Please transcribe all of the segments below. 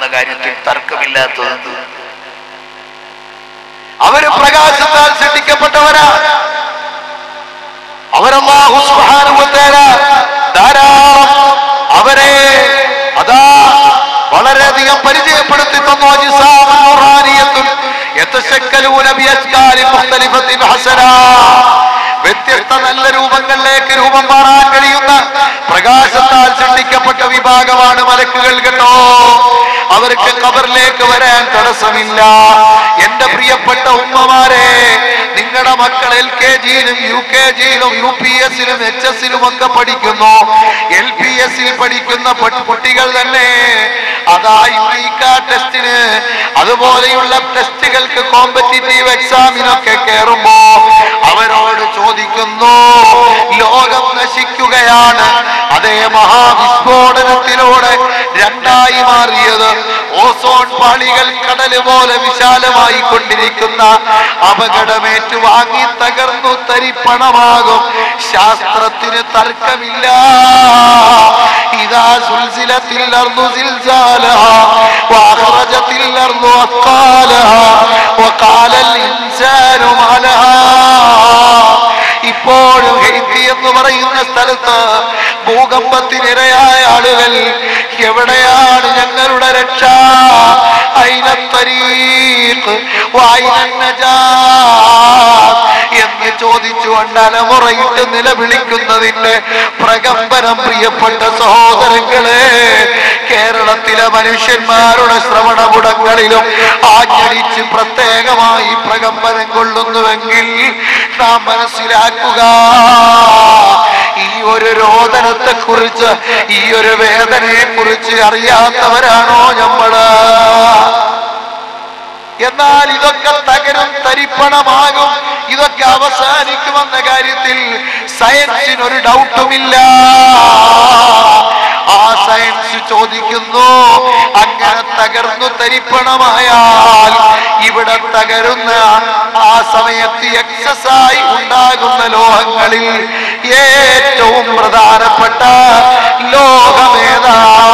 കാര്യത്തിൽ തർക്കമില്ലാത്തത് അവര് പ്രകാശത്താൽ സൃഷ്ടിക്കപ്പെട്ടവരാ അവരല്ലാഹു സുബ്ഹാനഹു വ തആല ധാരാളം അവരെ അതാ വളരെയധികം പരിചയപ്പെടുത്തി തന്നു അജിസാമുൻ നുറാനിയത്തുൻ യതശക്കലൂന ബിഅശ്കാലിൻ മുഖ്തലിഫത്തിൻ ഹസനാ വ്യത്യസ്ത നല്ല രൂപങ്ങളിലേക്ക് രൂപം മാറാൻ കഴിയുന്ന പ്രകാശത്താൽ സൃഷ്ടിക്കപ്പെട്ട വിഭാഗമാണ് മലക്കുകൾ കേട്ടോ അവർക്ക് കബറിലേക്ക് വരാൻ തടസ്സമില്ല എന്റെ പ്രിയപ്പെട്ട ഉമ്മമാരെ നിങ്ങളുടെ മക്കൾ എൽ കെ ജിയിലും യു കെ ജിയിലും യു പി എസിലും എച്ച് എസിലും ഒക്കെ പഠിക്കുന്നു എൽ പി എസിൽ പഠിക്കുന്ന പട്ട് കുട്ടികൾ തന്നെ അതാ യുനീക്ക ടെസ്റ്റിന് അതുപോലെയുള്ള ടെസ്റ്റുകൾക്ക് കോമ്പറ്റീറ്റീവ് എക്സാമിനൊക്കെ കയറുമ്പോ അവരോട് ചോദിക്കുന്നു ലോകം നശിക്കുകയാണ് അതേ മഹാവിസ്ഫോടനത്തിലൂടെ രണ്ടായി മാറിയത് ഓസോൺ പാളികൾ കടല് പോലെ വിശാലമായി കൊണ്ടിരിക്കുന്ന അപകടമേറ്റു വാങ്ങി തകർന്നു തരിപ്പണമാകും ശാസ്ത്രത്തിന് തർക്കമില്ല ഇതാ സുൽസിലത്തിൽ അർന്നു വാഹറജത്തിൽ അർന്നു وقال الإنسان ما لها ഇപ്പോഴും ഹെയ്ത്തി എന്ന് പറയുന്ന സ്ഥലത്ത് ഭൂകമ്പത്തിനിരയായ ആളുകൾ എവിടെയാണ് ഞങ്ങളുടെ രക്ഷ അയിനത്തരീഖ് എന്ന് ചോദിച്ചുകൊണ്ട് അലമുറയിട്ട് നിലവിളിക്കുന്നതിന്റെ പ്രകമ്പനം പ്രിയപ്പെട്ട സഹോദരങ്ങളെ കേരളത്തിലെ മനുഷ്യന്മാരുടെ ശ്രവണപുടങ്ങളിലും ആഞ്ഞടിച്ച് പ്രത്യേകമായി പ്രകമ്പനം കൊള്ളുന്നുവെങ്കിൽ നാം മനസ്സിലാക്കുക ഈ ഒരു രോദനത്തെ കുറിച്ച് ഈ ഒരു വേദനയെ കുറിച്ച് അറിയാത്തവരാണോ നമ്മള് എന്നാൽ ഇതൊക്കെ തകരും തരിപ്പണമാകും ഇതൊക്കെ അവസാനിക്കുമെന്ന കാര്യത്തിൽ സയൻസിനൊരു ഡൗട്ടുമില്ല ആ സയൻസ് ചോദിക്കുന്നു അങ്ങനെ തകർന്നു തരിപ്പണമായാൽ ഇവിടെ തകരുന്ന ആ സമയത്ത് എക്സസായി ഉണ്ടാകുന്ന ലോഹങ്ങളിൽ ഏറ്റവും പ്രധാനപ്പെട്ട ലോകമേതാ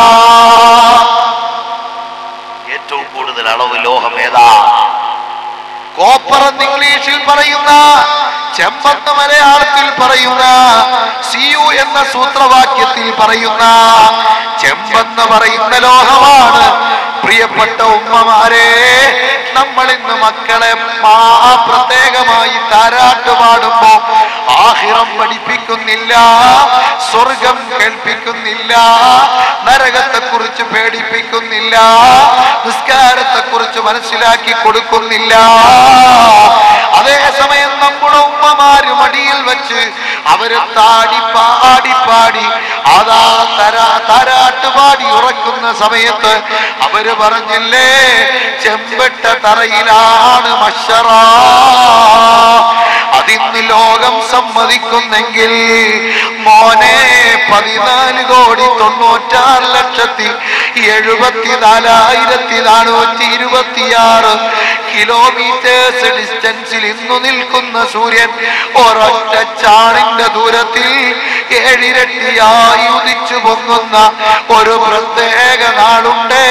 ഏറ്റവും കൂടുതൽ അളവ് ലോഹം ഏതാ കോപ്പർ എന്ന് ഇംഗ്ലീഷിൽ പറയുന്ന ചെമ്പെന്ന് മലയാളത്തിൽ പറയുന്ന സിയു എന്ന സൂത്രവാക്യത്തിൽ പറയുന്ന ചെമ്പെന്ന് പറയുന്ന ലോഹമാണ് പ്രിയപ്പെട്ട ഉമ്മമാരെ നമ്മൾ ഇന്ന് മക്കളെ മാ- പ്രത്യേകമായി താരാട്ട് പാടുമ്പോ ആഹിറം പഠിപ്പിക്കുന്നില്ല സ്വർഗം കേൾപ്പിക്കുന്നില്ല നരകത്തെ കുറിച്ച് പേടിപ്പിക്കുന്നില്ല നിസ്കാരത്തെ കുറിച്ച് മനസ്സിലാക്കി കൊടുക്കുന്നില്ല അതേസമയം നമ്മുടെ ഉമ്മമാര് മടിയിൽ വെച്ച് അവര് താടി പാടി പാടി അതാ തരാ താരാട്ട് പാടി ഉറക്കുന്ന സമയത്ത് അവര് പറഞ്ഞില്ലേ ചെമ്പെട്ട തറയിലാണ് മഷറ അതിന്ന് ലോകം സമ്മതിക്കുന്നെങ്കിൽ മോനെ പതിനാല് കോടി തൊണ്ണൂറ്റാറ് ലക്ഷത്തി എഴുപത്തി നാലായിരത്തി നാനൂറ്റി ഇരുപത്തിയാറ് കിലോമീറ്റേഴ്സ് ഡിസ്റ്റൻസിൽ ഇന്നു നിൽക്കുന്ന സൂര്യൻ ഒരൊറ്റ ചാണിന്റെ ദൂരത്തിൽ ഏഴിരട്ടിയായി ഉദിച്ചു പൊങ്ങുന്ന ഒരു പ്രത്യേക നാളുണ്ട്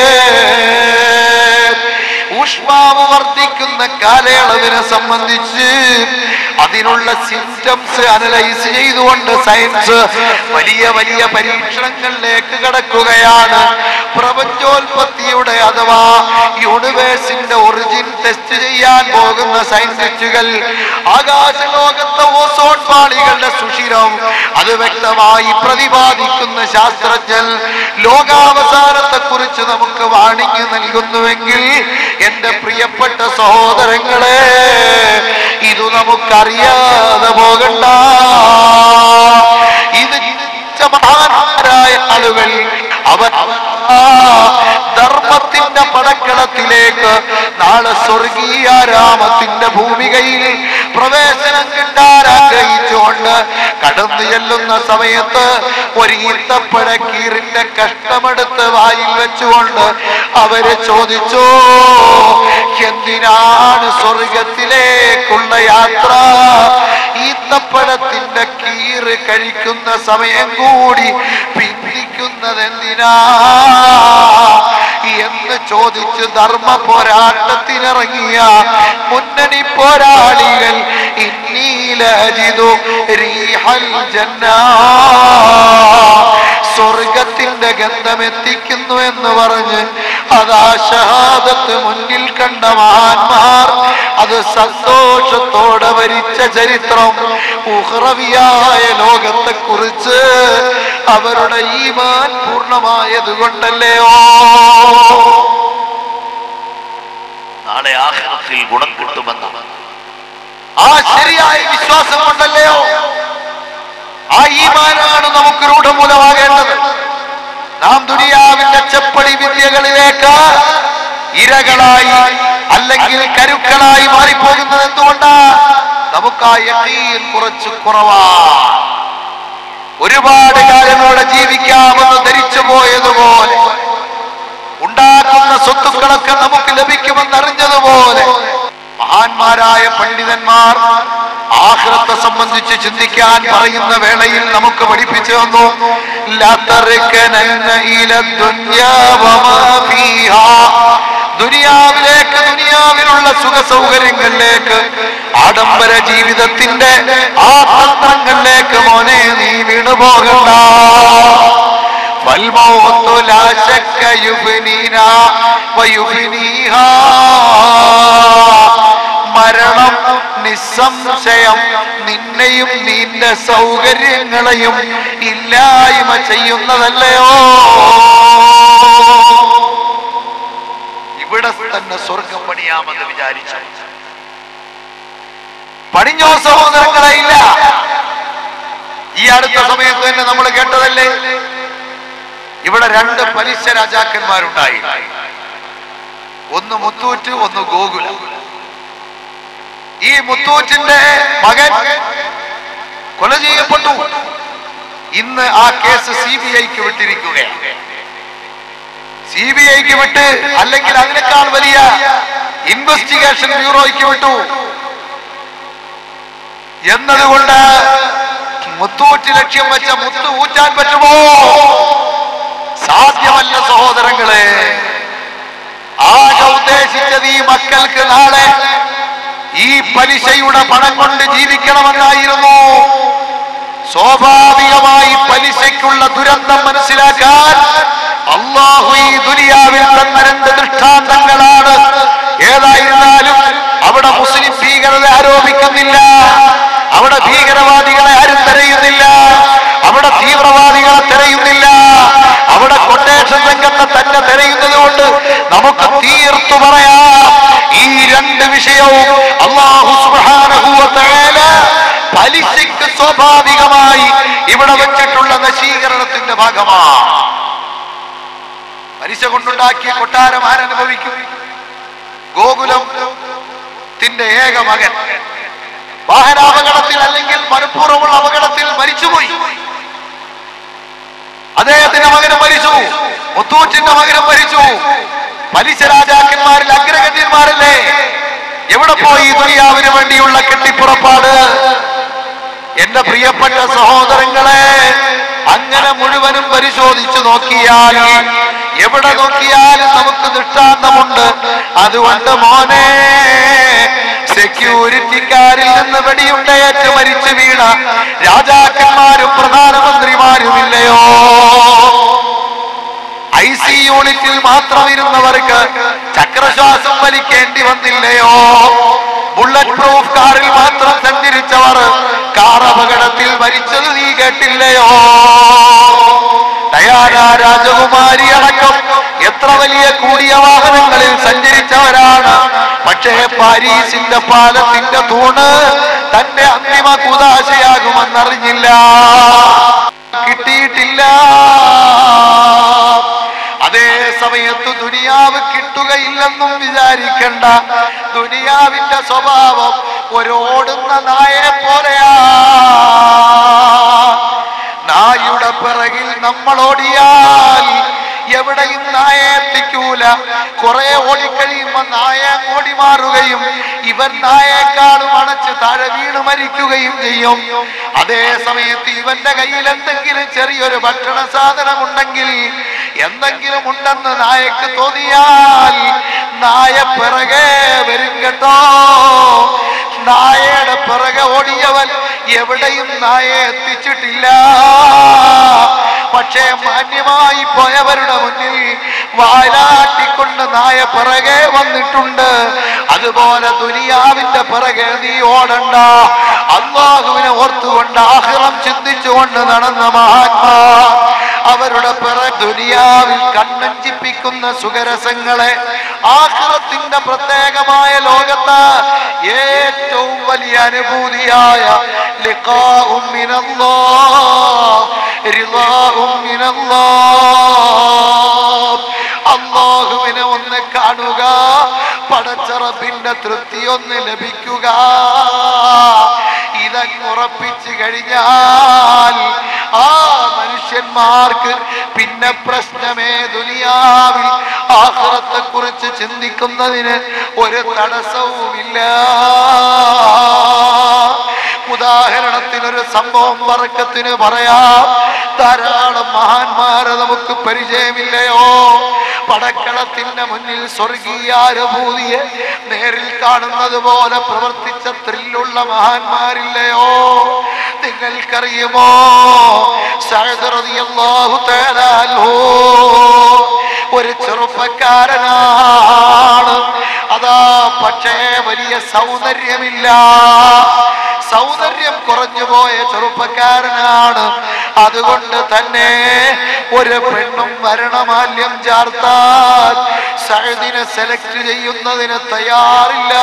ഊഷ്മാവ് വർദ്ധിക്കുന്ന കാലയളവിനെ സംബന്ധിച്ച് അതിനുള്ള സിംറ്റംസ് അനലൈസ് ചെയ്തുകൊണ്ട് സയൻസ് വലിയ വലിയ പരീക്ഷണങ്ങളിലേക്ക് കടക്കുകയാണ് പ്രപഞ്ചോൽപത്തിയുടെ അഥവാ യൂണിവേഴ്സിന്റെ ഒറിജിൻ ടെസ്റ്റ് ചെയ്യാൻ പോകുന്ന സയന്റിസ്റ്റുകൾ ആകാശലോകത്തെ ഓസോൺ പാളികളുടെ സുഷിരം അത് വ്യക്തമായി പ്രതിപാദിക്കുന്ന ശാസ്ത്രജ്ഞൻ ലോകാവസാനത്തെ കുറിച്ച് നമുക്ക് വാണിംഗ് നൽകുന്നുവെങ്കിൽ എന്റെ പ്രിയപ്പെട്ട സഹോദരങ്ങളെ ഇത് നമുക്കറിയാതെ പോകണ്ട ഇത് ചിന്തിച്ച മഹാന്മാരായ ആളുകൾ അവർ ആ ധർമ്മത്തിന്റെ പടക്കളത്തിലേക്ക് നാളെ സ്വർഗീയാരാമത്തിന്റെ ഭൂമികയിൽ പ്രവേശനം കിട്ടാൻ ആഗ്രഹിച്ചുകൊണ്ട് കടന്നു ചെല്ലുന്ന സമയത്ത് ഒരു ഈത്തപ്പഴക്കീറിന്റെ കഷ്ടമെടുത്ത് വായിൽ വെച്ചുകൊണ്ട് അവര് ചോദിച്ചു എന്തിനാണ് സ്വർഗത്തിലേക്കുള്ള യാത്ര ഈത്തപ്പഴത്തിന്റെ കീറ് കഴിക്കുന്ന സമയം കൂടി പിന്തിക്കുന്നത് എന്തിനാ എന്ന് ചോദിച്ച് ധർമ്മ പോരാട്ടത്തിനിറങ്ങിയ മുന്നണി പോരാളികൾ ഇന്നീലജിതു റീഹൽ ജന്നാ സ്വർഗത്തിന്റെ ഗന്ധം എത്തിക്കുന്നു എന്ന് പറഞ്ഞ് അതാ ഷഹാദത്ത് മുന്നിൽ കണ്ട മഹാന്മാർ അത് സന്തോഷത്തോടെ ഭരിച്ച ചരിത്രം ഉഹ്റവിയായ ലോകത്തെ കുറിച്ച് അവരുടെ ഈമാൻ പൂർണ്ണമായത് കൊണ്ടല്ലയോ നാളെ ആഹ്റത്തിൽ ഗുണം കിട്ടുമെന്ന് ആ ശരിയായ വിശ്വാസം കൊണ്ടല്ലയോ ആ ഈമാനാണ് നമുക്ക് രൂഢമൂലമാകേണ്ടത് നാം ദുനിയാവിന്റെ ചെപ്പടി വിദ്യകളിലേക്ക് ഇരകളായി അല്ലെങ്കിൽ കരുക്കളായി മാറിപ്പോകുന്നത് എന്തുകൊണ്ടാ നമുക്ക് ആ യക്കീൻ കുറച്ച് കുറവാണ് ഒരുപാട് കാലം ഇവിടെ ജീവിക്കാമെന്ന് ധരിച്ചു പോയതുപോലെ ഉണ്ടാക്കുന്ന സ്വത്തുക്കളൊക്കെ നമുക്ക് ലഭിക്കുമെന്ന് അറിഞ്ഞതുപോലെ മഹാന്മാരായ പണ്ഡിതന്മാർ ആഹ്റത്തെ സംബന്ധിച്ച് ചിന്തിക്കാൻ പറയുന്ന വേളയിൽ നമുക്ക് പഠിപ്പിച്ചു തന്നു "ലാ തർക്കനന്ന ഇല ദുന്യാ വമാ ഫീഹാ." ദുനിയാവിലേക്ക് ദുനിയാവിലുള്ള സുഖ സൗകര്യങ്ങളിലേക്ക് ആഡംബര ജീവിതത്തിന്റെ ആ തന്ത്രങ്ങളിലേക്ക് മോനെ നീ വീണുപോകണ്ട فالموت لا شك يفنينا ويفنيها മരണം നിസ്സംശയം നിന്നെയും നിന്റെ സൗകര്യങ്ങളെയും ഇല്ലായ്മ ചെയ്യുന്നതല്ലയോ ഇവിടെ തന്നെ സ്വർഗം പണിയാമെന്ന് വിചാരിച്ചു പണിഞ്ഞോ സഹോദരങ്ങളെ ഇല്ല ഈ അടുത്ത സമയത്ത് തന്നെ നമ്മൾ കേട്ടതല്ലേ ഇവിടെ രണ്ട് പലിശ രാജാക്കന്മാരുണ്ടായി ഒന്ന് മുത്തൂറ്റ് ഒന്ന് ഗോകുല ഈ മുത്തൂറ്റിന്റെ മകൻ കൊല ചെയ്യപ്പെട്ടു ഇന്ന് ആ കേസ് സി ബി ഐക്ക് വിട്ടിരിക്കുകയാണ് സി ബി ഐക്ക് വിട്ട് അല്ലെങ്കിൽ അതിനേക്കാൾ വലിയ ഇൻവെസ്റ്റിഗേഷൻ ബ്യൂറോയ്ക്ക് വിട്ടു എന്നതുകൊണ്ട് മുത്തൂറ്റ് ലക്ഷ്യം വെച്ച മുത്ത് ഊറ്റാൻ പറ്റുമോ സാധ്യമല്ല സഹോദരങ്ങളെ ആകെ ഉദ്ദേശിച്ചത് ഈ മക്കൾക്ക് നാളെ ഈ പലിശയുടെ പണം കൊണ്ട് ജീവിക്കണമെന്നായിരുന്നു സ്വാഭാവികമായി പലിശയ്ക്കുള്ള ദുരന്തം മനസ്സിലാക്കാൻ അള്ളാഹു ഈ ദുനിയാവിൽ തന്ന രണ്ട് ദൃഷ്ടാന്തങ്ങളാണ് ഏതായിരുന്നാലും അവിടെ മുസ്ലിം ഭീകരത ആരോപിക്കുന്നില്ല അവിടെ ഭീകരവാദികളെ ആരും തെരയുന്നില്ല അവിടെ തീവ്രവാദികളെ തെരയുന്നില്ല അവിടെ കൊട്ടേഷൻ രംഗത്തെ തന്നെ തെരയുന്നത് കൊണ്ട് നമുക്ക് തീർത്തു പറയാം ഈ രണ്ട് വിഷയവും അള്ളാഹു സുബ്ഹാനഹു വ തആല പലിശയ്ക്ക് സ്വാഭാവികമായി ഇവിടെ വെച്ചിട്ടുള്ള നശീകരണത്തിന്റെ ഭാഗമാണ് പലിശ കൊണ്ടുണ്ടാക്കിയ കൊട്ടാരം ആരനുഭവിക്കും ഗോകുലത്തിന്റെ ഏക മകൻ വാഹനാപകടത്തിൽ അല്ലെങ്കിൽ മനഃപൂർവ്വമുള്ള അപകടത്തിൽ മരിച്ചുപോയി അദ്ദേഹത്തിന്റെ മകനും മരിച്ചു മുത്തൂറ്റിന്റെ മകനും മരിച്ചു പലിശ രാജാക്കന്മാരിൽ അഗ്രഗണ്യന്മാരല്ലേ എവിടെ പോയി ഈ ദുനിയാവിന് വേണ്ടിയുള്ള കെട്ടിപ്പുറപ്പാട് എന്റെ പ്രിയപ്പെട്ട സഹോദരങ്ങളെ അങ്ങനെ മുഴുവനും പരിശോധിച്ചു നോക്കിയാൽ എവിടെ നോക്കിയാലും നമുക്ക് ദൃഷ്ടാന്തമുണ്ട് അതുകൊണ്ട് മോനെ സെക്യൂരിറ്റിക്കാരിൽ നിന്ന് വെടിയുണ്ടേറ്റ് മരിച്ചു വീണ രാജാക്കന്മാരും പ്രധാനമന്ത്രിമാരുമില്ലയോ ഐ സി യൂണിറ്റിൽ മാത്രം ഇരുന്നവർക്ക് ചക്രശ്വാസം വലിക്കേണ്ടി വന്നില്ലയോ ബുള്ളറ്റ് പ്രൂഫ് കാറിൽ മാത്രം സഞ്ചരിച്ചവർ കാർ അപകടത്തിൽ മരിച്ചത് നീ കേട്ടില്ലയോ ഡയാന രാജകുമാരി അടക്കം എത്ര വലിയ കൂടിയ വാഹനങ്ങളിൽ സഞ്ചരിച്ചവരാണ് പക്ഷേ പാരീസിന്റെ പാലത്തിന്റെ തൂണ് തന്റെ അന്തിമ കുതാശയാകുമെന്നറിഞ്ഞില്ല കിട്ടിയിട്ടില്ല അതേ സമയത്ത് ദുനിയാവ് കിട്ടുകയില്ലെന്നും വിചാരിക്കണ്ട ദുനിയാവിന്റെ സ്വഭാവം ഒരോടുന്ന നായെ പോലെയാ നായുടെ പിറകിൽ നമ്മൾ ഓടിയാൽ എവിടെയും നായെ എത്തിക്കൂല കുറെ ഓടിക്കഴിയുമ്പോ നായ ഓടി മാറുകയും ഇവൻ നായേക്കാളും അണച്ച് താഴെ വീണ് മരിക്കുകയും ചെയ്യും അതേ സമയത്ത് ഇവന്റെ കയ്യിൽ എന്തെങ്കിലും ചെറിയൊരു ഭക്ഷണ സാധനം ഉണ്ടെങ്കിൽ എന്തെങ്കിലും ഉണ്ടെന്ന് നായക്ക് തോന്നിയാൽ നായ പിറകെ വരും കേട്ടോ നായയുടെ പിറകെ ഓടിയവൻ എവിടെയും നായെ എത്തിച്ചിട്ടില്ല പക്ഷേ മാന്യമായി പോയവരുടെ മുന്നിൽ വാലാട്ടിക്കൊണ്ട് നായ പിറകെ വന്നിട്ടുണ്ട് അതുപോലെ ദുനിയാവിന്റെ പിറകെ നീ ഓടണ്ട അള്ളാഹുവിനെ ഓർത്തുകൊണ്ട് ആഹ്റം ചിന്തിച്ചുകൊണ്ട് നടന്ന മഹാത്മാ അവരുടെ പിറ ദുനിയാവിൽ കണ്ണഞ്ചിപ്പിക്കുന്ന സുഖരസങ്ങളെ ആഹ്റത്തിന്റെ പ്രത്യേകമായ ലോകത്ത് ഏറ്റവും വലിയ അനുഭൂതിയായ ലിഖാഉം മിനല്ലാഹ്, റിളാഉം മിനല്ലാഹ്. അള്ളാഹുവിനെ ഒന്ന് കാണുക പടച്ചറബിന്റെ തൃപ്തി ഒന്ന് ലഭിക്കുക ഇതങ്ങ് ഉറപ്പിച്ചു കഴിഞ്ഞാൽ ആ മനുഷ്യന്മാർക്ക് പിന്നെ പ്രശ്നമേ ദുനിയാവിൽ ആഹ്റത്തെ കുറിച്ച് ചിന്തിക്കുന്നതിന് ഒരു തടസ്സവുമില്ല ഉദാഹരണത്തിനൊരു സംഭവം വർക്കത്തിന് പറയാം ധാരാളം മഹാന്മാരെ നമുക്ക് പരിചയമില്ലയോ പടക്കളത്തിന്റെ മുന്നിൽ സ്വർഗീയാനുഭൂതിയെ നേരിൽ കാണുന്നത് പോലെ പ്രവർത്തിച്ച ത്രില്ലുള്ള മഹാന്മാരില്ലയോ നിങ്ങൾക്കറിയുമോ സഅദ് റളിയല്ലാഹു തആല അൻഹു ഒരു ചെറുപ്പക്കാരനാണ് അതാ പക്ഷേ വലിയ സൗന്ദര്യമില്ല സൗന്ദര്യം കുറഞ്ഞു പോയ ചെറുപ്പക്കാരനാണ് അതുകൊണ്ട് തന്നെ ഒരു പെണ്ണും മരണമാല്യം ചാർത്താൻ സഴുദിനെ സെലക്ട് ചെയ്യുന്നതിന് തയ്യാറില്ല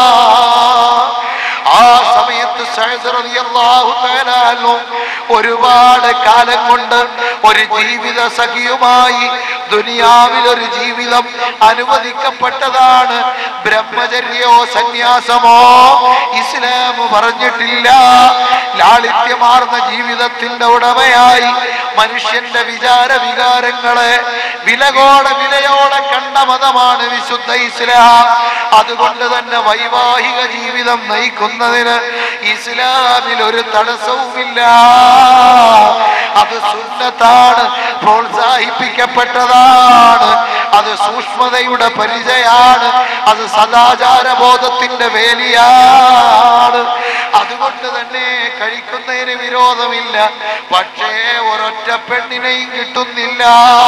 ആ സമയത്ത് സഅദ് റളിയല്ലാഹു തആല അൻഹു ഒരുപാട് കാലം കൊണ്ട് ഒരു ജീവിത സഖിയുമായി ദുനിയാവിൽ ഒരു ജീവിതം അനുവദിക്കപ്പെട്ടതാണ് ബ്രഹ്മചര്യോ സന്യാസമോ ഇസ്ലാം പറഞ്ഞിട്ടില്ല ലാളിത്യമാർന്ന ജീവിതത്തിന്റെ ഉടമയായി മനുഷ്യന്റെ വിചാര വികാരങ്ങളെ വിലകോടെ വിലയോടെ കണ്ട മതമാണ് വിശുദ്ധ ഇസ്ലാം അതുകൊണ്ട് തന്നെ വൈവാഹിക ജീവിതം നയിക്കുന്നതിന് ഇസ്ലാമിൽ ഒരു തടസ്സവുമില്ല അത് സുന്നത്താണ് പ്രോത്സാഹിപ്പിക്കപ്പെട്ടതാണ് അത് സൂക്ഷ്മതയുടെ പരിചയാണ് അത് സദാചാര ബോധത്തിന്റെ വേലിയാണ് അതുകൊണ്ട് തന്നെ കഴിക്കുന്നതിന് വിരോധമില്ല പക്ഷേ ഒരൊറ്റ പെണ്ണിനെയും കിട്ടുന്നില്ല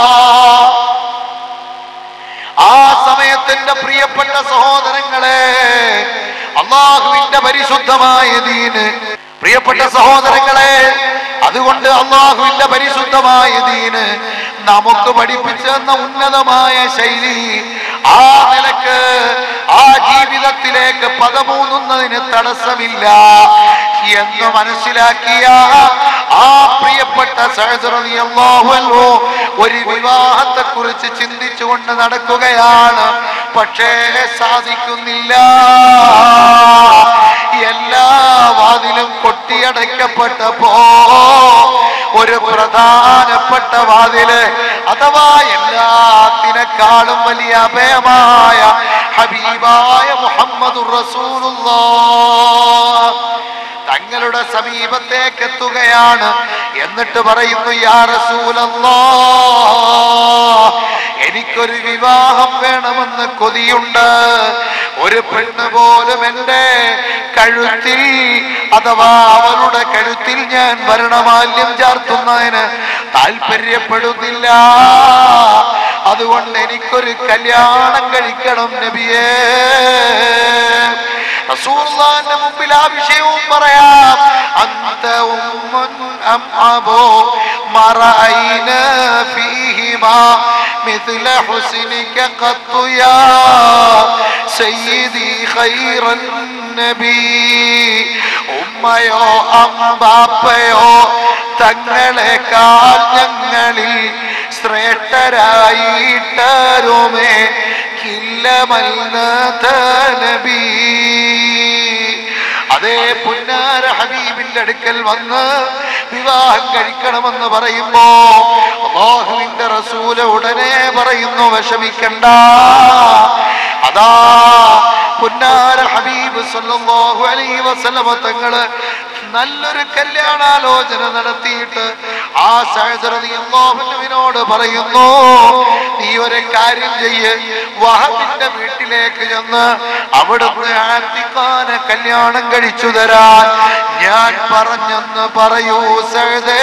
ആ സമയത്തിന്റെ പ്രിയപ്പെട്ട സഹോദരങ്ങളെ അള്ളാഹുവിന്റെ പരിശുദ്ധമായ ദീന് പ്രിയപ്പെട്ട സഹോദരങ്ങളെ അതുകൊണ്ട് അള്ളാഹുവിന്റെ പരിശുദ്ധമായ ദീന് നമുക്ക് പഠിപ്പിച്ചു തന്ന ഉന്നതമായ ശൈലി ആ നിലക്ക് ആ ജീവിതത്തിലേക്ക് പദമൂന്നുന്നതിന് തടസ്സമില്ല എന്ന് മനസ്സിലാക്കിയ ആ പ്രിയപ്പെട്ട സഹോദരൻ റളിയല്ലാഹു അൻഹു ഒരു വിവാഹത്തെ കുറിച്ച് ചിന്തിച്ചുകൊണ്ട് നടക്കുകയാണ് പക്ഷേ സാധിക്കുന്നില്ല എല്ലാ വാതിലും കൊട്ടിയടയ്ക്കപ്പെട്ടപ്പോ ഒരു പ്രധാനപ്പെട്ട വാതില് അഥവാ എല്ലാത്തിനേക്കാളും വലിയ അഭയമായ ഹബീബായ മുഹമ്മദുർ റസൂലുള്ളാഹ് തങ്ങളുടെ സമീപത്തേക്ക് എത്തുകയാണ് എന്നിട്ട് പറയുന്നു യാ റസൂലല്ലാ എനിക്കൊരു വിവാഹം വേണമെന്ന് കൊതിയുണ്ട് ഒരു പെണ്ണ് പോലും എൻ്റെ കഴുത്തിൽ അഥവാ അവളുടെ കഴുത്തിൽ ഞാൻ ഭരണമാല്യം ചാർത്തുന്നതിന് താല്പര്യപ്പെടുന്നില്ല അതുകൊണ്ട് എനിക്കൊരു കല്യാണം കഴിക്കണം നബിയേ റസൂലുള്ളാഹിന്റെ മുമ്പിൽ ആ വിഷയവും പറയാം അന്ത ഉമ്മുൻ അം അബോ മറഅയ്ന ഫീഹിമാ مثل حسنك قط يا سيدي خير النبي ഉമ്മയോ അമ്പാപ്പയോ തങ്ങളെക്കാൾ ഞങ്ങളിൽ ശ്രേഷ്ഠരായിട്ടരുമേ നബി അതേ പുന്നാര ഹബീബിന്റെ അടുക്കൽ വന്ന് വിവാഹം കഴിക്കണമെന്ന് പറയുമ്പോ അള്ളാഹുവിന്റെ റസൂല് ഉടനെ പറയുന്നു വിഷമിക്കണ്ട അതാ പുന്നാര ഹബീബ് സല്ലല്ലാഹു അലൈഹി വസല്ലമ തങ്ങള് നല്ലൊരു കല്യാണാലോചന നടത്തിയിട്ട് ആ ആ സഹദറിയോട് പറയുന്നു നീ ഒരു കാര്യം ചെയ്യ് വഹബിന്റെ വീട്ടിലേക്ക് ചെന്ന് അവിടുന്ന് ആന്തിക്കാനെ കല്യാണം കഴിച്ചു തരാൻ ഞാൻ പറഞ്ഞെന്ന് പറയൂ സഹദേ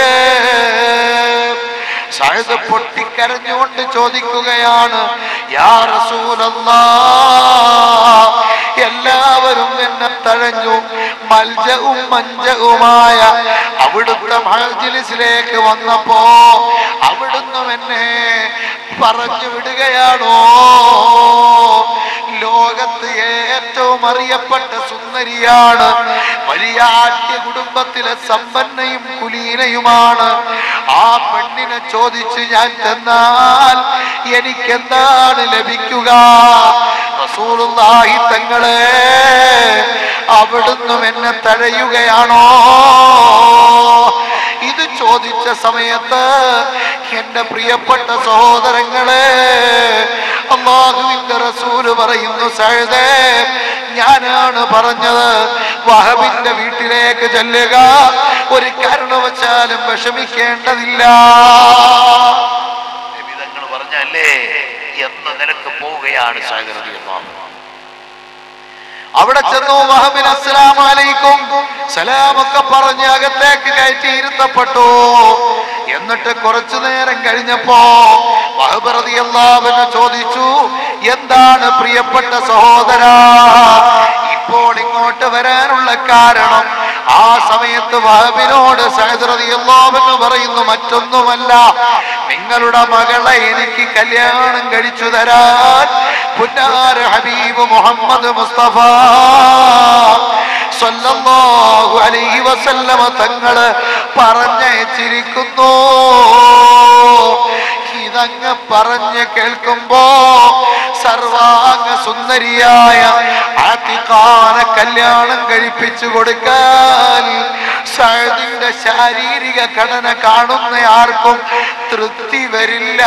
സഹദ് പൊട്ടിക്കരഞ്ഞുകൊണ്ട് ചോദിക്കുകയാണ് യാ റസൂലല്ലാ എല്ലാവരും എന്നെ തഴഞ്ഞു മൽജവും മഞ്ചവുമായ അവിടുത്തെ മഹജിലിസിലേക്ക് വന്നപ്പോ അവിടുന്ന് എന്നെ പറഞ്ഞു വിടുകയാണോ ലോകത്ത് ഏറ്റവും അറിയപ്പെട്ട സുന്ദരിയാണ് വലിയ ആദ്യ കുടുംബത്തിലെ സമ്പന്നയും കുലീനയുമാണ് ആ പെണ്ണിനെ ചോദിച്ച് ഞാൻ ചെന്നാൽ എനിക്കെന്താണ് ലഭിക്കുക റസൂലുള്ളാഹി തങ്ങളെ അവിടുന്ന് എന്നെ തഴയുകയാണോ ഇത് ചോദിച്ച സമയത്ത് എന്റെ പ്രിയപ്പെട്ട സഹോദരങ്ങളെ അള്ളാഹുവിന്റെ റസൂല് പറയുന്നു സഹദേ ഞാനാണ് പറഞ്ഞത് വഹബിന്റെ വീട്ടിലേക്ക് ചെല്ലുക ഒരു കാരണവശാലും വിഷമിക്കേണ്ടതില്ല വിധങ്ങൾ പറഞ്ഞല്ലേ എന്ന് നിനക്ക് പോവുകയാണ് സാഗരതി അവിടെ ചെന്നു വഹബിൻ അസ്സലാം അലൈക്കും സലാമൊക്കെ പറഞ്ഞ് അകത്തേക്ക് കയറ്റി ഇരുത്തപ്പെട്ടു എന്നിട്ട് കുറച്ചു നേരം കഴിഞ്ഞപ്പോ വഹബ് റളിയല്ലാഹുവിനെ ചോദിച്ചു എന്താണ് പ്രിയപ്പെട്ട സഹോദര ഇപ്പോൾ ഇങ്ങോട്ട് വരാനുള്ള കാരണം ആ സമയത്ത് വഹബിനോട് സഹദ് റളിയല്ലാഹു പറയുന്നു മറ്റൊന്നുമല്ല നിങ്ങളുടെ മകളെ എനിക്ക് കല്യാണം കഴിച്ചു തരാൻ പുന്നാര ഹബീബ് മുഹമ്മദ് മുസ്തഫ സല്ലല്ലാഹു അലൈഹി വസല്ലമ തങ്ങള് പറഞ്ഞയച്ചിരിക്കുന്നു ഇതങ്ങ് പറഞ്ഞ് കേൾക്കുമ്പോ സർവാംഗ സുന്ദരിയായ ആത്തിക്കാനെ കല്യാണം കഴിപ്പിച്ചു കൊടുക്കാൻ സഹദിന്റെ ശാരീരിക ഘടന കാണുന്ന ആർക്കും തൃപ്തി വരില്ല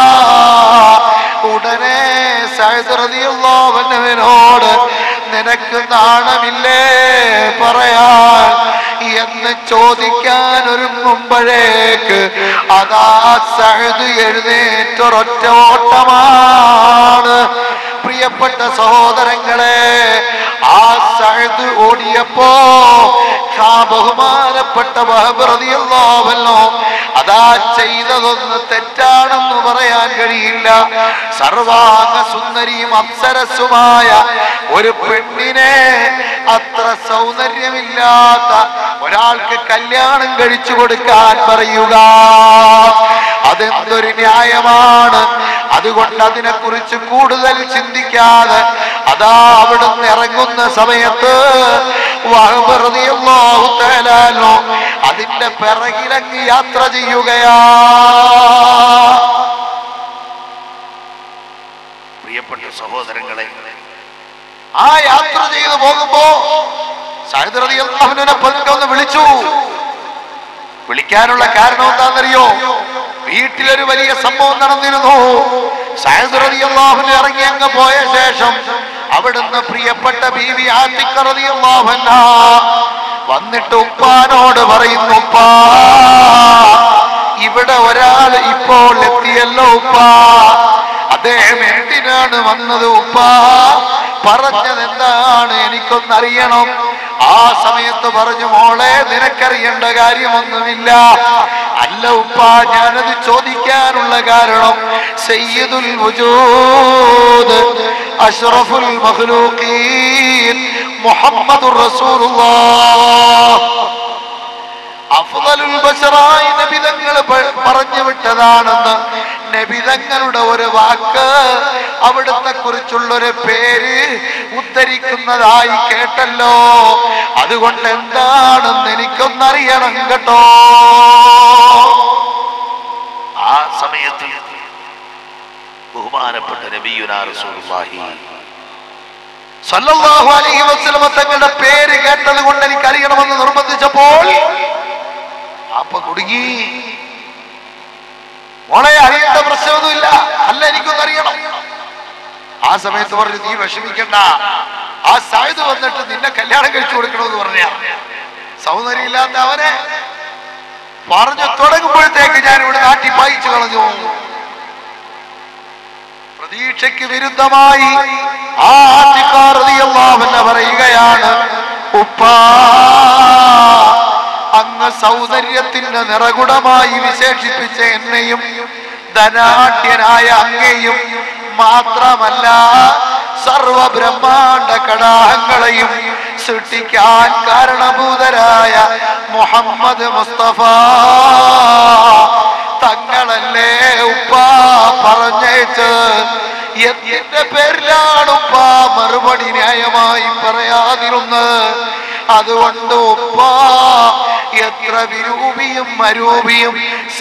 ഉടനെ സഹദ്രതിയുള്ളവനവനോട് നിനക്ക് നാണമില്ലേ പറയാൻ എന്ന് ചോദിക്കാൻ ഒരുങ്ങുമ്പോഴേക്ക് അതാ സഹദ് എഴുന്നേറ്റൊരൊറ്റ ഓട്ടമാണ് പ്രിയപ്പെട്ട സഹോദരങ്ങളെ ആ സഹദ് ഓടിയപ്പോ ആ ബഹുമാനപ്പെട്ട ബഹബറിയല്ലോവല്ലോ അതാ ചെയ്തതൊന്ന് തെറ്റാണെന്ന് പറയാൻ കഴിയില്ല സർവാംഗ സുന്ദരിയും അപ്സരസുമായ ഒരു പെണ്ണിനെ അത്ര സൗന്ദര്യമില്ലാത്ത ഒരാൾക്ക് കല്യാണം കഴിച്ചു കൊടുക്കാൻ പറയുക അതെന്തൊരു ന്യായമാണ് അതുകൊണ്ട് അതിനെക്കുറിച്ച് കൂടുതൽ ചിന്തിക്കാതെ അതാ അവിടുന്ന് ഇറങ്ങുന്ന സമയത്ത് വഹബ് റളിയല്ലാഹു തആല അൻഹു അതിന്റെ പിറകിലങ്ങ് യാത്ര ചെയ്യുകയാ പ്രിയപ്പെട്ട സഹോദരങ്ങളെ ആ യാത്ര ചെയ്തു പോകുമ്പോ സഹദ് റളിയല്ലാഹുവിനെ പതുക്കെ ഒന്ന് വിളിച്ചു വിളിക്കാനുള്ള കാരണം എന്താണെന്നറിയോ വീട്ടിലൊരു വലിയ സംഭവം നടന്നിരുന്നു സഹദ് റളിയല്ലാഹുവിനെ ഇറങ്ങി അങ്ങ് പോയ ശേഷം അവിടുന്ന് പ്രിയപ്പെട്ട ബീവി ആത്തിക്ക റളിയല്ലാഹു അൻഹാ വന്നിട്ട് ഉപ്പാനോട് പറയുന്നു ഉപ്പാ ഇവിടെ ഒരാൾ ഇപ്പോൾ എത്തിയല്ലോ ഉപ്പാ അദ്ദേഹം എന്തിനാണ് വന്നത് ഉപ്പാ പറഞ്ഞത് എന്താണ് എനിക്കൊന്നറിയണം ആ സമയത്ത് പറഞ്ഞു മോളെ നിനക്കറിയേണ്ട കാര്യമൊന്നുമില്ല അല്ല ഉപ്പ ഞാനത് ചോദിക്കാനുള്ള കാരണം സയ്യിദുൽ വജൂദ് അഷ്റഫുൽ മഖ്ലൂഖീൻ മുഹമ്മദുർ റസൂലുള്ളാഹ് അഫ്ളലുൽ ബശറായി നബിതങ്ങൾ പറഞ്ഞു വിട്ടതാണെന്ന് നബിതങ്ങളുടെ ഒരു വാക്ക് അവിടുത്തെ കുറിച്ചുള്ള ഒരു പേര് ഉദ്ധരിക്കുന്നതായി കേട്ടല്ലോ അതുകൊണ്ട് എന്താണെന്ന് എനിക്കൊന്നറിയണം കേട്ടോ ആ സമയത്ത് ബഹുമാനപ്പെട്ട നബിയുനാ റസൂലുള്ളാഹി സല്ലല്ലാഹു അലൈഹി വസല്ലമ തങ്ങളുടെ പേര് കേട്ടത് കൊണ്ട് എനിക്ക് അറിയണമെന്ന് നിർബന്ധിച്ചപ്പോൾ അപ്പൊ കുടുങ്ങി മോളെ അറിയേണ്ട പ്രശ്നമൊന്നുമില്ല അല്ല എനിക്കൊന്നും അറിയണം ആ സമയത്ത് പറഞ്ഞു നീ വിഷമിക്കണ്ട ആ സായുധ വന്നിട്ട് നിന്നെ കല്യാണം കഴിച്ചു കൊടുക്കണമെന്ന് പറഞ്ഞ സൗന്ദര്യമില്ലാത്ത അവനെ പറഞ്ഞു തുടങ്ങുമ്പോഴത്തേക്ക് ഞാൻ ഇവിടെ നാട്ടി പായിച്ചു കളഞ്ഞു പ്രതീക്ഷയ്ക്ക് വിരുദ്ധമായി ആ ആറ്റിക്കാറിയല്ലാവെന്ന് പറയുകയാണ് ഉപ്പാ അങ്ങ് സൗന്ദര്യത്തിന്റെ നിറകുടമായി വിശേഷിപ്പിച്ച എന്നെയും ധനാഢ്യനായ അങ്ങയെയും മാത്രമല്ല സർവ ബ്രഹ്മാണ്ട കടാഹങ്ങളെയും സൃഷ്ടിക്കാൻ കാരണഭൂതരായ മുഹമ്മദ് മുസ്തഫ തങ്ങളല്ലേ ഉപ്പ പറഞ്ഞേച്ച് എന്തിന്റെ പേരിലാണ് ഉപ്പ മറുപടി ന്യായമായി പറയാതിരുന്നത് അതുകൊണ്ട് ഉപ്പ എത്ര വിരൂപിയും അരൂപിയും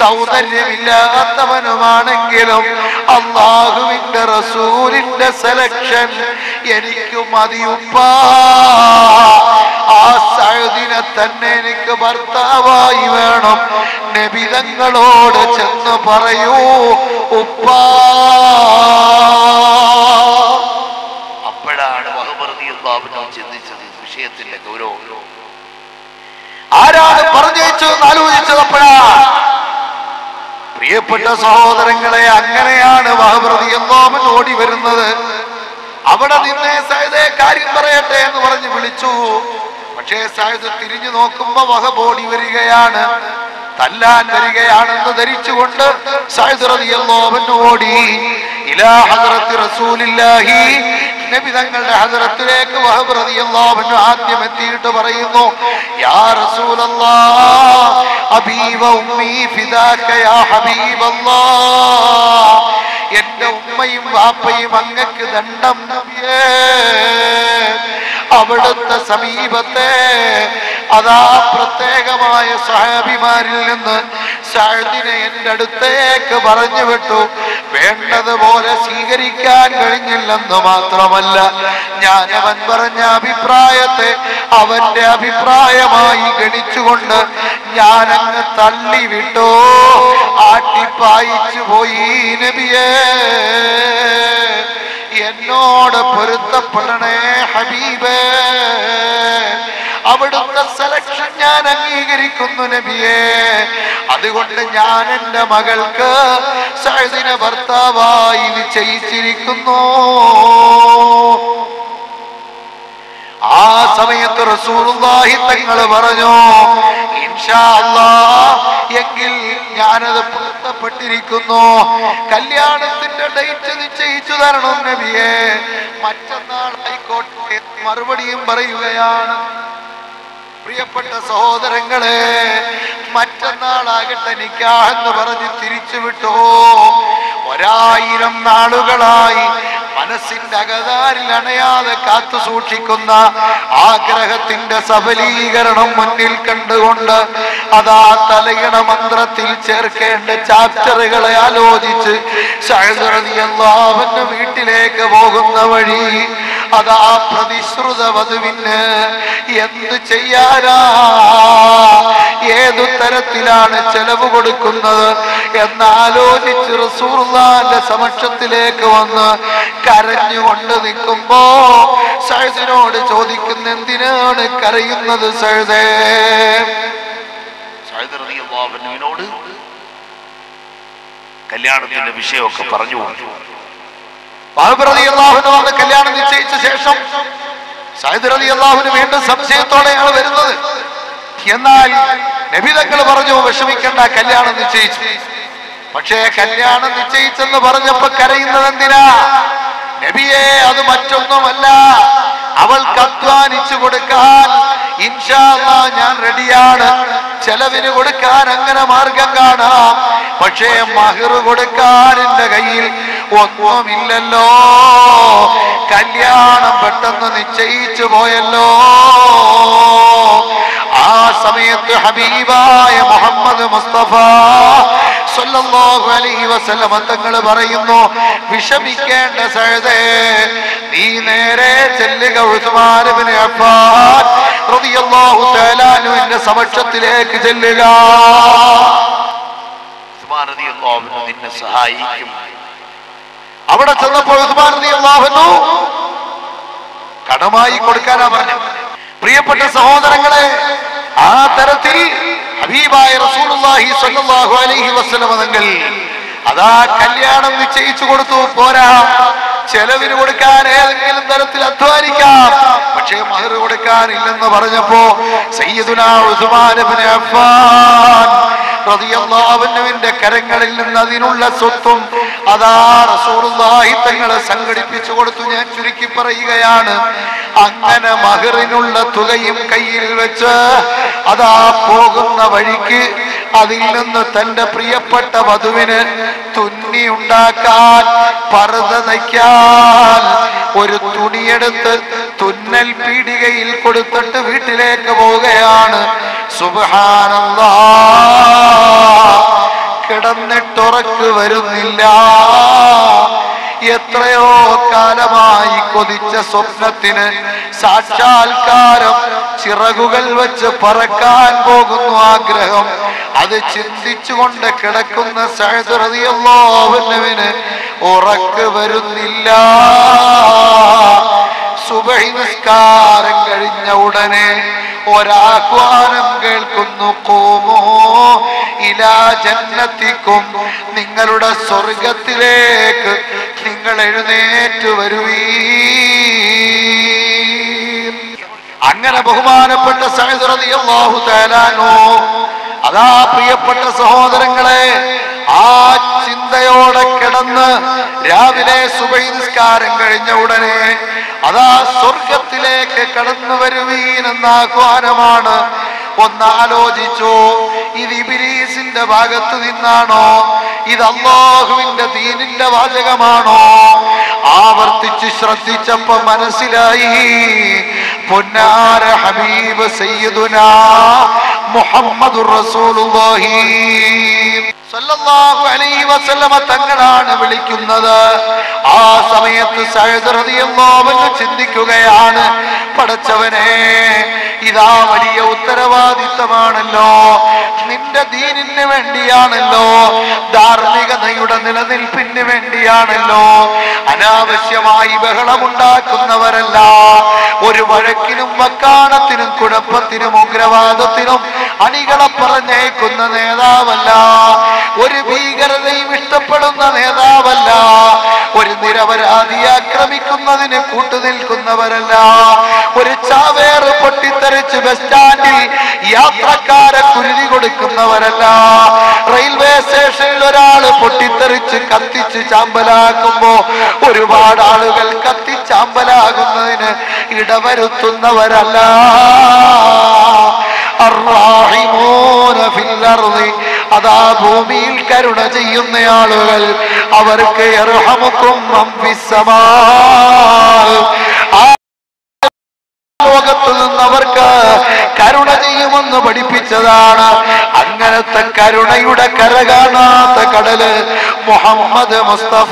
സൗന്ദര്യമില്ലാത്തവനുമാണെങ്കിലും അള്ളാഹുവിന്റെ റസൂലിന്റെ സെലക്ഷൻ എനിക്ക് മതിയുപ്പ ആ സഴുദിനെ തന്നെ എനിക്ക് ഭർത്താവായി വേണം നബിതങ്ങളോട് ചെന്ന് പറയൂ ഉപ്പാ അപ്പോഴാണ് വഹബർദി അള്ളാഹുവിനോ ചിന്തിച്ചത് ഈ വിഷയത്തിന്റെ ഗൗരവം ആരാണ് പറഞ്ഞേച്ചതെന്ന് ആലോചിച്ചത് അപ്പോഴാ പ്രിയപ്പെട്ട സഹോദരങ്ങളെ അങ്ങനെയാണ് വഹബ്രതി എന്നോമൻ ഓടി വരുന്നത് അവിടെ നിന്നേ സൈദേ കാര്യം പറയട്ടെ എന്ന് പറഞ്ഞ് വിളിച്ചു പക്ഷേ സൈദ് തിരിഞ്ഞു നോക്കുമ്പോ വഹബ് ഓടി വരികയാണ് തല്ലാൻ വരികയാണെന്ന് ധരിച്ചുകൊണ്ട് സൈദ് റളിയല്ലാഹു ഓടി ഇലാ ഹദ്റത്തി റസൂലില്ലാഹി നബി തങ്ങളുടെ ഹദ്റത്തിലേക്ക് വഹബ് റളിയല്ലാഹു അൻഹു ആദ്യം എത്തിയിട്ട് പറയുന്നു യാ റസൂലല്ലാഹ് അബീ വ ഉമ്മീ ഫിദാക യാ ഹബീബല്ലാഹ് എന്റെ ഉമ്മയും വാപ്പയും അങ്ങക്ക് ദണ്ഡം നബിയേ അവിടുത്തെ സമീപത്തെ അതാ പ്രത്യേകമായ സഹാബിമാരിൽ നിന്ന് സഅദിനെ എന്റെ അടുത്തേക്ക് പറഞ്ഞു വിട്ടു വേണ്ടതുപോലെ സ്വീകരിക്കാൻ കഴിഞ്ഞില്ലെന്ന് മാത്രമല്ല ഞാൻ അവൻ പറഞ്ഞ അഭിപ്രായത്തെ അവന്റെ അഭിപ്രായമായി ഗണിച്ചുകൊണ്ട് ഞാൻ അങ്ങ് തള്ളിവിട്ടോ ആട്ടിപ്പായിച്ചു പോയി നബിയേ എന്നോട് പൊരുത്തപ്പെടണേ ഹബീബേ അവിടുത്തെ സെലക്ഷൻ ഞാൻ അംഗീകരിക്കുന്നു നബിയേ അതുകൊണ്ട് ഞാൻ എൻ്റെ മകൾക്ക് സഹദിന ഭർത്താവായി നിശ്ചയിച്ചിരിക്കുന്നു ആ സമയത്ത് റസൂലുള്ളാഹി തങ്ങൾ പറഞ്ഞു ഇൻഷാ അല്ലാഹ് എങ്കിൽ ഞാനത് പൊരുത്തപ്പെട്ടിരിക്കുന്നു കല്യാണത്തിന്റെ ഡേറ്റ് നിശ്ചയിച്ചു തരണം നബിയെ മറ്റന്നാൾ ആയിക്കോട്ടെ എന്ന് മറുപടിയും പറയുകയാണ് പ്രിയപ്പെട്ട സഹോദരങ്ങളെ മറ്റന്നാളാകട്ടെ നിക്കാഹെന്ന് പറഞ്ഞ് തിരിച്ചു വിട്ടോ ഒരായിരം നാളുകളായി മനസ്സിന്റെ അകതാരിൽ അണയാതെ കാത്തു സൂക്ഷിക്കുന്ന ആഗ്രഹത്തിന്റെ സഫലീകരണം മുന്നിൽ കണ്ടുകൊണ്ട് അതാ തലയിണ മന്ത്രത്തിൽ ചേർക്കേണ്ട ചാപ്റ്ററുകളെ ആലോചിച്ച് എല്ലാവന്റെ വീട്ടിലേക്ക് പോകുന്ന വഴി അതാ പ്രതിശ്രുത വധുവിന് എന്ത് ചെയ്യാനാ ഏതു തരത്തിലാണ് ചെലവ് കൊടുക്കുന്നത് എന്നാലോചിച്ച് റസൂർലാന്റെ സമക്ഷത്തിലേക്ക് വന്ന് കരഞ്ഞുകൊണ്ട് നിൽക്കുമ്പോ സഴുദിനോട് ചോദിക്കുന്ന എന്തിനാണ് കരയുന്നത് സഴുതേ സഅദ് റളിയല്ലാഹു അൻഹുവിനോട് കല്യാണത്തിന്റെ വിഷയമൊക്കെ പറഞ്ഞു കൊടുത്തു ബാബുറതി അള്ളാഹുന് വന്ന് കല്യാണം നിശ്ചയിച്ച ശേഷം സൈദ് റതി അള്ളാഹുന് വീണ്ടും സംശയത്തോടെയാണ് വരുന്നത് എന്നാൽ നബിതങ്ങൾ പറഞ്ഞു വിഷമിക്കേണ്ട കല്യാണം നിശ്ചയിച്ചു പക്ഷേ കല്യാണം നിശ്ചയിച്ചെന്ന് പറഞ്ഞപ്പോ കരയുന്നത് എന്തിനാ നബിയെ അത് മറ്റൊന്നുമല്ല അവൾക്ക് അധ്വാനിച്ചു കൊടുക്കാൻ ഇൻഷാ അല്ലാ ഞാൻ റെഡിയാണ് ചെലവിന് കൊടുക്കാൻ അങ്ങനെ മാർഗം കാണാം പക്ഷേ മഹിർ കൊടുക്കാൻ എന്റെ കയ്യിൽ ഒന്നുമില്ലല്ലോ കല്യാണം പെട്ടെന്ന് നിശ്ചയിച്ചു പോയല്ലോ ആ സമയത്ത് ഹബീബായ മുഹമ്മദ് മുസ്തഫ സല്ലല്ലാഹു അലൈഹി വസല്ലമ തങ്ങൾ പറയുന്നു വിഷമിക്കേണ്ട സഴുതേ നീ നേരെ ചെല്ലുക ഉസ്മാൻ ഇബ്നു അഫ്ഫാൻ റളിയല്ലാഹു തആല അൻഹുവിന്റെ സമക്ഷത്തിലേക്ക് ചെല്ലുക ഉസ്മാൻ റളിയല്ലാഹു അൻഹു നിന്നെ സഹായിക്കും അവിടെ ചെന്നപ്പോൾ ഉസ്മാൻ റളിയല്ലാഹു അൻഹു കടമായി കൊടുക്കാനാ പറഞ്ഞു പ്രിയപ്പെട്ട സഹോദരങ്ങളെ ആ തരത്തിൽ ഹബീബായ റസൂലുള്ളാഹി സ്വല്ലല്ലാഹു അലൈഹി വസല്ലം തങ്ങൾ അതാ കല്യാണം നിശ്ചയിച്ചു കൊടുത്തു പോരാ ചെലവിന് കൊടുക്കാൻ ഏതെങ്കിലും തരത്തിൽ അധ്വാനിക്കാം പക്ഷേ മഹർ കൊടുക്കാനില്ലെന്ന് പറഞ്ഞപ്പോ സയ്യിദുന ഉസ്മാൻ ഇബ്നു അഫ്ഫാൻ റളിയല്ലാഹുവിന്റെ കരങ്ങളിൽ നിന്ന് അതിനുള്ള സ്വത്തും അതാ റസൂലുള്ളാഹി തങ്ങളെ സംഘടിപ്പിച്ചു കൊടുത്തു ഞാൻ ചുരുക്കി പറയുകയാണ് അങ്ങനെ മഹറിനുള്ള തുകയും കയ്യിൽ വെച്ച് അതാ പോകുന്ന വഴിക്ക് അതിൽ നിന്ന് തന്റെ പ്രിയപ്പെട്ട വധുവിന് തുന്നി ഉണ്ടാക്കാൻ പർദ്ദ തയ്ക്കാൻ ഒരു തുണിയെടുത്ത് തുന്നൽ പീടികയിൽ കൊടുത്തിട്ട് വീട്ടിലേക്ക് പോവുകയാണ് സുബ്ഹാനല്ലാ കിടന്നിട്ടുറക്ക് വരുന്നില്ല എത്രയോ കാലമായി കൊതിച്ച സ്വപ്നത്തിന് സാക്ഷാത്കാരം ചിറകുകൾ വെച്ച് പറക്കാൻ പോകുന്നു ആഗ്രഹം അത് ചിന്തിച്ചുകൊണ്ട് കിടക്കുന്ന സഹദറിയല്ലോവനുവിന് ഉറക്ക് വരുന്നില്ല സുബഹി നിസ്കാരം കഴിഞ്ഞ ഉടനെ ഒരാഹ്വാനം കേൾക്കുന്നു കോമോ ഇലാ ജന്നത്തിക്കും നിങ്ങളുടെ സ്വർഗത്തിലേക്ക് നിങ്ങൾ എഴുന്നേറ്റ് വരുവീ അങ്ങനെ ബഹുമാനപ്പെട്ട സഹദറിയാഹു തേലാനോ അതാ പ്രിയപ്പെട്ട സഹോദരങ്ങളെ ആ ചിന്തയോടെ കിടന്ന് രാവിലെ സുബൈ നിസ്കാരം കഴിഞ്ഞ ഉടനെ അതാ സ്വർഗത്തിലേക്ക് കടന്നു വരുവീനെന്ന ആഹ്വാനമാണ് ഒന്ന് ആലോചിച്ചോ ഇത് ഇബിലീസിന്റെ ഭാഗത്തു നിന്നാണോ ഇത് അള്ളാഹുവിന്റെ ദീനിന്റെ വാചകമാണോ ആവർത്തിച്ച് ശ്രദ്ധിച്ചപ്പോ മനസ്സിലായി പൊന്നാര ഹബീബ് സയ്യിദുന മുഹമ്മദുർ റസൂലുള്ളാഹി സല്ലല്ലാഹു അലൈഹി വസല്ലമ തങ്ങളാണ് വിളിക്കുന്നത് ആ സമയത്ത് സഅദ് റളിയല്ലാഹു അൻഹു ചിന്തിക്കുകയാണ് പടച്ചവനെ ഇതാ വലിയ ഉത്തരവാദിത്തമാണല്ലോ നിന്റെ ദീനിന് വേണ്ടിയാണല്ലോ ധാർമ്മികതയുടെ നിലനിൽപ്പിന് വേണ്ടിയാണല്ലോ അനാവശ്യമായി ബഹളമുണ്ടാക്കുന്നവരല്ല ഒരു വഴക്കിനും വക്കാണത്തിനും കുഴപ്പത്തിനും ഉഗ്രവാദത്തിനും അണികളെ പറഞ്ഞേക്കുന്ന നേതാവല്ല ഒരു ഭീകരതയും ഇഷ്ടപ്പെടുന്ന നേതാവല്ല ഒരു നിരപരാധി ആക്രമിക്കുന്നതിന് കൂട്ടുനിൽക്കുന്നവരല്ല ഒരു ചാവേറ് പൊട്ടിത്തെറിച്ച് ബസ് സ്റ്റാൻഡിൽ യാത്രക്കാരെ കുരുതി കൊടുക്കുന്നവരല്ല റെയിൽവേ സ്റ്റേഷനിൽ ഒരാൾ പൊട്ടിത്തെറിച്ച് കത്തിച്ച് ചാമ്പലാക്കുമ്പോ ഒരുപാട് ആളുകൾ കത്തിച്ചാമ്പലാകുന്നതിന് ഇടവരുത്തുന്നവരല്ല അർറാഹിമൂന ഫിൽ അർളി. അതാ ഭൂമിയിൽ കരുണ ചെയ്യുന്ന ആളുകൾ അവർക്ക് യർഹമുക്കും മൻ ഫിസ്സമാ. ആ ലോകത്തു നിന്നവർക്ക് കരുണ ചെയ്യുമെന്ന് പഠിപ്പിച്ചതാണ് അങ്ങനത്തെ കരുണയുടെ കര കാണാത്ത കടല് മുഹമ്മദ് മുസ്തഫ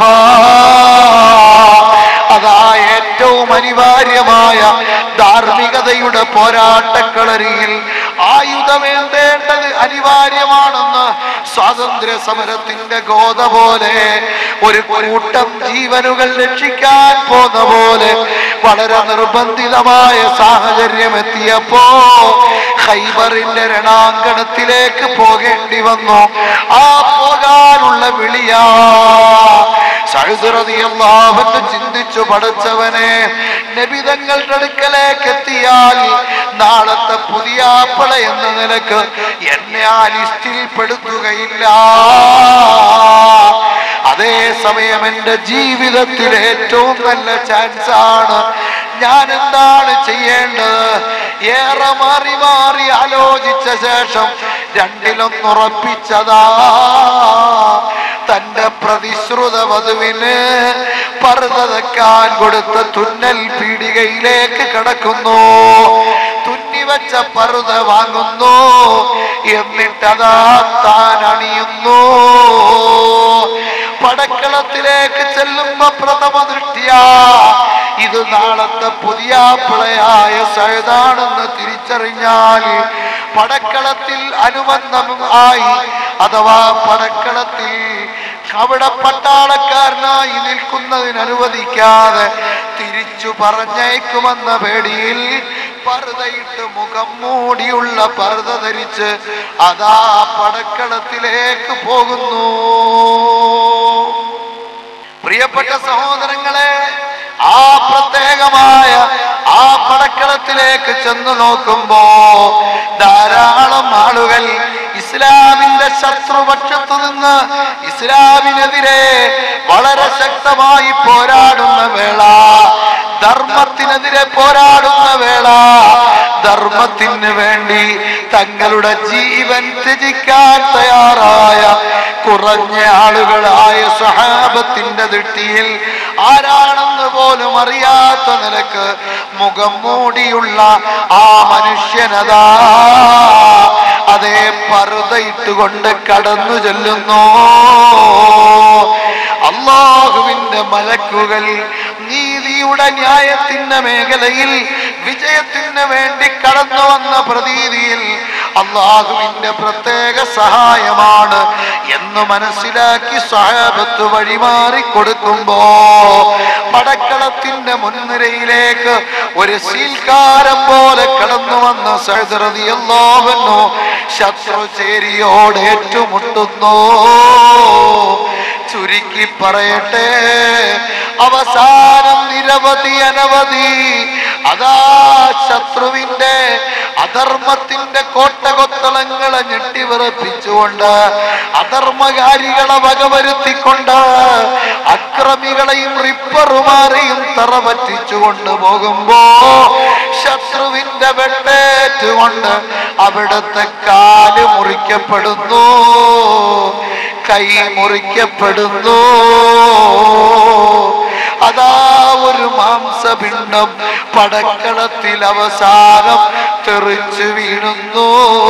അതാ ഏറ്റവും അനിവാര്യമായ ധാർമ്മികതയുടെ പോരാട്ടക്കളരിയിൽ ആയുധമേന്തേണ്ടത് അനിവാര്യമാണെന്ന് സ്വാതന്ത്ര്യ സമരത്തിന്റെ ഗോത പോലെ ഒരു കൂട്ടം ജീവനുകൾ രക്ഷിക്കാൻ പോന്ന പോലെ വളരെ നിർബന്ധിതമായ സാഹചര്യം എത്തിയപ്പോ ഹൈബറിന്റെ രണാങ്കണത്തിലേക്ക് പോകേണ്ടി വന്നു ആ പോകാനുള്ള വിളിയാ സഹൃദയല്ലാവെന്ന് ചിന്തിച്ചു പഠിച്ചവനെ നബിതങ്ങളുടെ അടുക്കലേക്ക് എത്തിയാൽ നാളത്തെ പുതിയ ആപ്പിള എന്ന നിലക്ക് എന്നെ ആ ലിസ്റ്റിൽ പെടുത്തുകയില്ല അതേസമയം എന്റെ ജീവിതത്തിലെ ഏറ്റവും നല്ല ചാൻസ് ആണ് ഞാൻ എന്താണ് ചെയ്യേണ്ടത് ഏറെ മാറി മാറി ആലോചിച്ച ശേഷം രണ്ടിലൊന്നുറപ്പിച്ചതാ തന്റെ പ്രതിശ്രുത വധുവിന് പർദ്ദക്കാൻ കൊടുത്ത തുന്നൽ പീടികയിലേക്ക് കടക്കുന്നു തുന്നിവെച്ച പർദ്ദ വാങ്ങുന്നു എന്നിട്ടതാ താൻ അണിയുന്നു പടക്കളത്തിലേക്ക് ചെല്ലുമ്പോ പ്രഥമ ദൃഷ്ടിയാ ഇത് നാളത്തെ പുതിയ പിളയായ സഴുതാണെന്ന് തിരിച്ചറിഞ്ഞാൽ പടക്കളത്തിൽ അനുബന്ധം ആയി അഥവാ പടക്കളത്തിൽ അവിടെ പട്ടാളക്കാരനായി നിൽക്കുന്നതിന് അനുവദിക്കാതെ തിരിച്ചു പറഞ്ഞേക്കുമെന്ന പേടിയിൽ പർദയിട്ട് മുഖം മൂടിയുള്ള പർദ ധരിച്ച് അതാ പടക്കളത്തിലേക്ക് പോകുന്നു പ്രിയപ്പെട്ട സഹോദരങ്ങളെ ആ പ്രത്യേകമായ ആ പടക്കളത്തിലേക്ക് ചെന്നു നോക്കുമ്പോ ധാരാളം ആളുകൾ ഇസ്ലാമിന്റെ ശത്രുപക്ഷത്തു നിന്ന് ഇസ്ലാമിനെതിരെ വളരെ ശക്തമായി പോരാടുന്ന വേള ധർമ്മത്തിനെതിരെ പോരാടുന്ന വേള ധർമ്മത്തിന് വേണ്ടി തങ്ങളുടെ ജീവൻ ത്യജിക്കാൻ തയ്യാറായ കുറഞ്ഞ ആളുകളായ സഹാബത്തിന്റെ ദൃഷ്ടിയിൽ ആരാണെന്ന് പോലും അറിയാത്ത നിലക്ക് മുഖം മൂടിയുള്ള ആ മനുഷ്യനതാ അതേ പറുതയിട്ടുകൊണ്ട് കടന്നു ചെല്ലുന്നു അള്ളാഹുവിന്റെ മലക്കുകൾ നീതിയുടെ ന്യായത്തിന്റെ മേഖലയിൽ വിജയത്തിന് വേണ്ടി കടന്നു വന്ന പ്രതീതിയിൽ അള്ളാഹുവിന്റെ പ്രത്യേക സഹായമാണ് എന്ന് മനസ്സിലാക്കി സഹാബത്ത് വഴിമാറി കൊടുക്കുമ്പോ പടക്കളത്തിന്റെ മുൻനിരയിലേക്ക് ഒരു സീൽക്കാരം പോലെ കടന്നു വന്ന സഹദറിയല്ലോവെന്നോ ശത്രു ചേരിയോട് ഏറ്റുമുട്ടുന്നു ചുരുക്കി പറയട്ടെ അവസാനം നിരവധി അനവധി അതാ ശത്രുവിന്റെ അധർമ്മത്തിന്റെ കോട്ടകൊത്തളങ്ങളെ ഞെട്ടിവിറപ്പിച്ചുകൊണ്ട് അധർമ്മകാരികളെ വകവരുത്തിക്കൊണ്ട് അക്രമികളെയും റിപ്പറുമാരെയും തറപറ്റിച്ചുകൊണ്ട് പോകുമ്പോ ശത്രുവിന്റെ വെട്ടേറ്റുകൊണ്ട് അവിടുത്തെ കാല് മുറിക്കപ്പെടുന്നു കൈ മുറിക്കപ്പെടുന്നു അതാ ഒരു മാംസപിണ്ഡം പടക്കളത്തിൽ അവസാനം തെറിച്ചു വീണുന്നു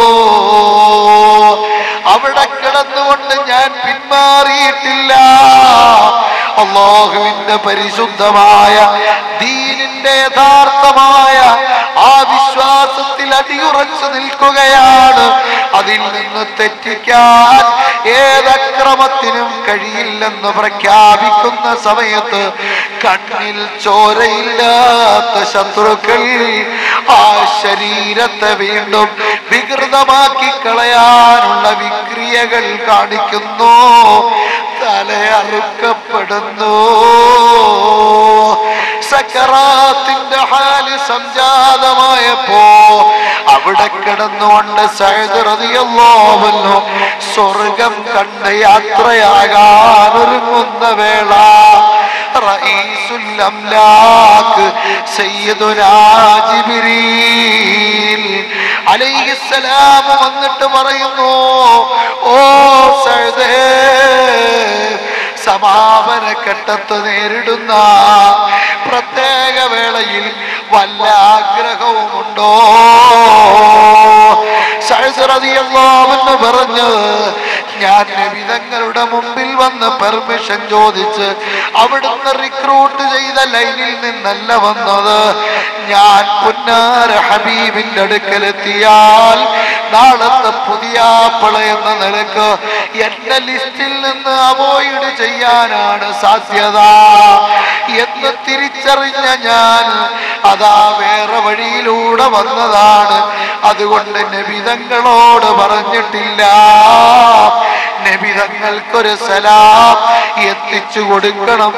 അവിടെ കിടന്നുകൊണ്ട് ഞാൻ പിന്മാറിയിട്ടില്ല അള്ളാഹുവിന്റെ പരിശുദ്ധമായ ദീനിന്റെ യഥാർത്ഥമായ ആ വിശ്വാസത്തിൽ അടിയുറച്ചു നിൽക്കുകയാണ് അതിൽ നിന്ന് തെറ്റിക്കാൻ ഏതക്രമത്തിനും കഴിയില്ലെന്ന് പ്രഖ്യാപിക്കുന്ന സമയത്ത് കണ്ണിൽ ചോരയില്ലാത്ത ശത്രുക്കൾ ആ ശരീരത്തെ വീണ്ടും വികൃതമാക്കി കളയാനുള്ള വിക്രിയകൾ കാണിക്കുന്നു തലയറുക്കപ്പെടുന്നു സക്കറാത്തിന്റെ ഹാല് സംജാതമായപ്പോ അവിടെ കിടന്നുകൊണ്ട് സഹദറിയല്ലോവല്ലോ സ്വർഗം കണ്ട് യാത്രയാകാൻ ഒരുങ്ങുന്ന വേള റഈസുൽ അംലാക്ക് സയ്യിദുനാ ജിബ്രീൽ അലൈഹിസ്സലാം വന്നിട്ട് പറയുന്നു ഓ സഹദേ സമാപന ഘട്ടത്ത് നേരിടുന്ന പ്രത്യേക വേളയിൽ വല്ല ആഗ്രഹവുമുണ്ടോ സഹസ്രതിയല്ലാവെന്ന് പറഞ്ഞ് ഞാൻ നബിതങ്ങളുടെ മുമ്പിൽ വന്ന് പെർമിഷൻ ചോദിച്ച് അവിടുന്ന് റിക്രൂട്ട് ചെയ്ത ലൈനിൽ നിന്നല്ല വന്നത് ഞാൻ പുന്നാര ഹബീബിന്റെ അടുക്കലെത്തിയാൽ നാളത്തെ പുതിയ എന്ന നിലക്ക് എന്റെ ലിസ്റ്റിൽ നിന്ന് അവോയ്ഡ് ചെയ്യാനാണ് സാധ്യത എന്ന് തിരിച്ചറിഞ്ഞ ഞാൻ അതാ വേറെ വഴിയിലൂടെ വന്നതാണ് അതുകൊണ്ട് നബിതങ്ങളോട് പറഞ്ഞിട്ടില്ല നബിതങ്ങൾക്കൊരു സലാം എത്തിച്ചു കൊടുക്കണം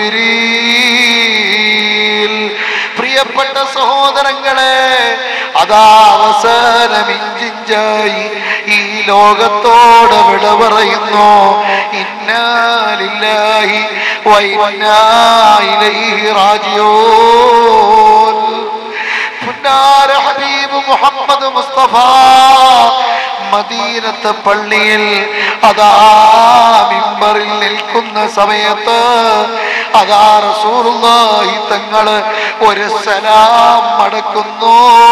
ജിബിരീൽ പ്രിയപ്പെട്ട സഹോദരങ്ങളെ അതാ അവസാനം ഇഞ്ചിഞ്ചായി ഈ ലോകത്തോട് വിട പറയുന്നു ഇന്നാലില്ലാഹി വൈനായിലൈഹി റാജിയോൻ പുന്നാര ഹബീബ് മുഹമ്മദ് മുസ്തഫ മദീനത്തെ പള്ളിയിൽ അതാ മിമ്പറിൽ നിൽക്കുന്ന സമയത്ത് അതാ റസൂലുള്ളാഹി തങ്ങള് ഒരു സലാം മടക്കുന്നു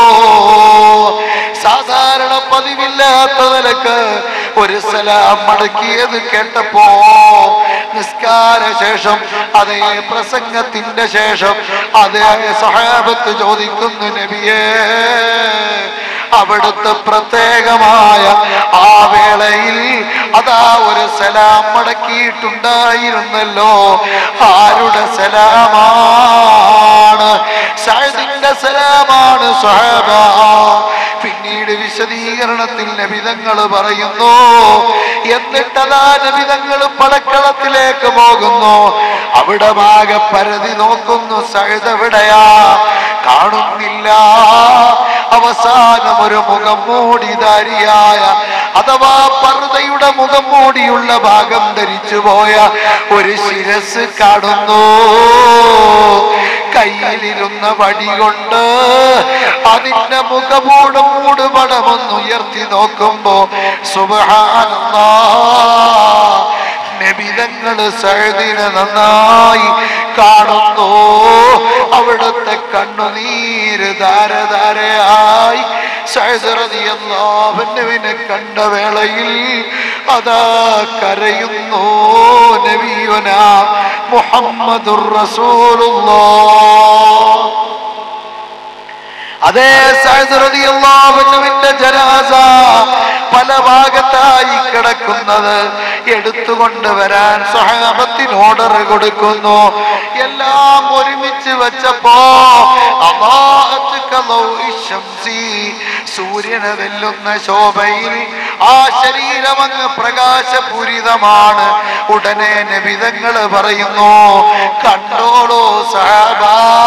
സാധാരണ പതിവില്ലാത്ത നിലക്ക് ഒരു സലാം മടക്കിയത് കേട്ടപ്പോ നിസ്കാര ശേഷം അതേ പ്രസംഗത്തിന്റെ ശേഷം അതേ സഹാബത്ത് ചോദിക്കുന്നു നബിയേ അവിടുത്തെ പ്രത്യേകമായ ആ വേളയിൽ അതാ ഒരു സലാം മടക്കിയിട്ടുണ്ടായിരുന്നല്ലോ ആരുടെ സലാമാണ് സഅദിന്റെ സലാമാണ് സ്വഹാബ പിന്നീട് വിശദീകരണത്തിൽ നബിതങ്ങൾ പറയുന്നു എന്നിട്ടതാ നബിതങ്ങൾ പടക്കളത്തിലേക്ക് പോകുന്നു അവിടെ ആകെ പരതി നോക്കുന്നു സഴുത എവിടെയാ കാണുന്നില്ല അവസാനം ഒരു മുഖം മൂടിധാരിയായ അഥവാ പർദയുടെ മുഖം മൂടിയുള്ള ഭാഗം ധരിച്ചു പോയ ഒരു ശിരസ് കാണുന്നു കയ്യിലിരുന്ന വടി കൊണ്ട് അതിന്റെ മുഖമൂടും മൂടുപടമൊന്ന് ഉയർത്തി നോക്കുമ്പോ സുബഹാനല്ലാ നബിതങ്ങള് സഴുതിനെ നന്നായി കാണുന്നു അവിടുത്തെ കണ്ണുനീര് ധാരധാരയായി സഹസറതിയല്ലാവന്നുവിനെ കണ്ട വേളയിൽ അതാ കരയുന്നു നബിയുന മുഹമ്മദുർ റസൂലുള്ളാഹ് അതേ സഹസറതിയല്ലാവന്നുവിന്റെ ജനാസ പല ഭാഗത്തായി കിടക്കുന്നത് എടുത്തുകൊണ്ട് വരാൻ സഹാബത്തിന് ഓർഡർ കൊടുക്കുന്നു എല്ലാം ഒരുമിച്ച് വെച്ചപ്പോ അല്ലാഹത്ത് കലൗഇ ശംസി, സൂര്യനെ വെല്ലുന്ന ശോഭയിൽ ആ ശരീരം അങ്ങ് പ്രകാശപൂരിതമാണ് ഉടനെ നബിതങ്ങൾ പറയുന്നു കണ്ടോളൂ സഹാബ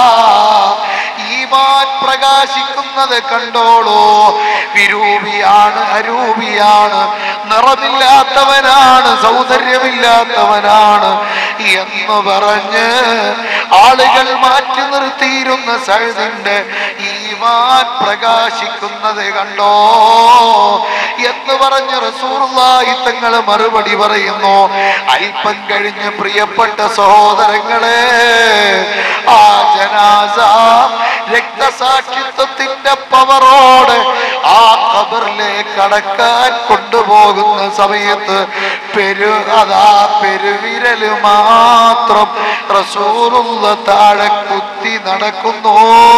ഈമാൻ പ്രകാശിക്കുന്നത് കണ്ടോളൂ വിരൂപിയാണ് അരൂപിയാണ് നിറമില്ലാത്തവനാണ് സൗന്ദര്യമില്ലാത്തവനാണ് എന്ന് പറഞ്ഞ് ആളുകൾ മാറ്റി നിർത്തിയിരുന്ന സഴുതിന്റെ ഈമാൻ പ്രകാശിക്കുന്നത് കണ്ടോ എന്ന് പറഞ്ഞ് റസൂറുള്ളാഹി തങ്ങൾ മറുപടി പറയുന്നു അല്പം കഴിഞ്ഞ് പ്രിയപ്പെട്ട സഹോദരങ്ങളെ ആ ജനാസ രക്തസാക്ഷിത്വത്തിന്റെ പവറോട് ആ ഖബറിലേക്ക് കടക്കാൻ കൊണ്ടുപോകുന്ന സമയത്ത് പെരു അതാ പെരുവിരല് മാത്രം റസൂലുള്ള താഴെ കുത്തി നടക്കുന്നു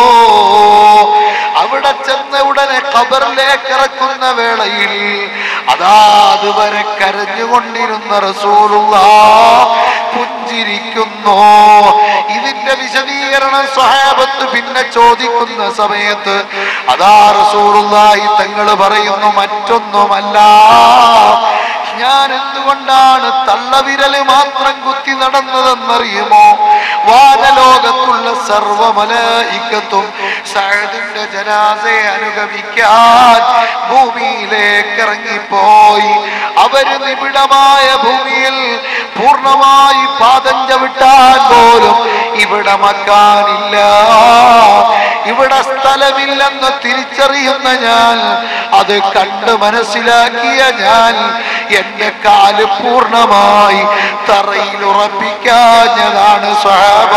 അവിടെ ചെന്ന ഉടനെ ഖബറിലേക്ക് ഇറക്കുന്ന വേളയിൽ അതാ അതുവരെ കരഞ്ഞുകൊണ്ടിരുന്ന റസൂലുള്ള പുഞ്ചിരിക്കുന്നു ഇതിന്റെ വിശദീകരണം സ്വഹാബത്ത് പിന്നെ ചോദിക്കുന്ന സമയത്ത് അതാ റസൂറുള്ളാഹി തങ്ങൾ പറയുന്നു മറ്റൊന്നുമല്ല ഞാൻ എന്തുകൊണ്ടാണ് തള്ളവിരല് മാത്രം കുത്തി നടന്നതെന്നറിയുമോ വാനലോകത്തുള്ള സർവമലയിക്കത്തും സഹദിന്റെ ജനാസയെ അനുഗമിക്കാൻ ഭൂമിയിലേക്ക് ഇറങ്ങിപ്പോയി അവര് നിബിഡമായ ഭൂമിയിൽ പൂർണ്ണമായി പാദം ചവിട്ടാൻ പോലും ഇവിടെ മക്കാനില്ല ഇവിടെ സ്ഥലമില്ലെന്ന് തിരിച്ചറിയുന്ന ഞാൻ അത് കണ്ട് മനസ്സിലാക്കിയ ഞാൻ എന്റെ കാല് പൂർണ്ണമായി തറയിൽ ഉറപ്പിക്കാഞ്ഞതാണ് സ്വഹാബ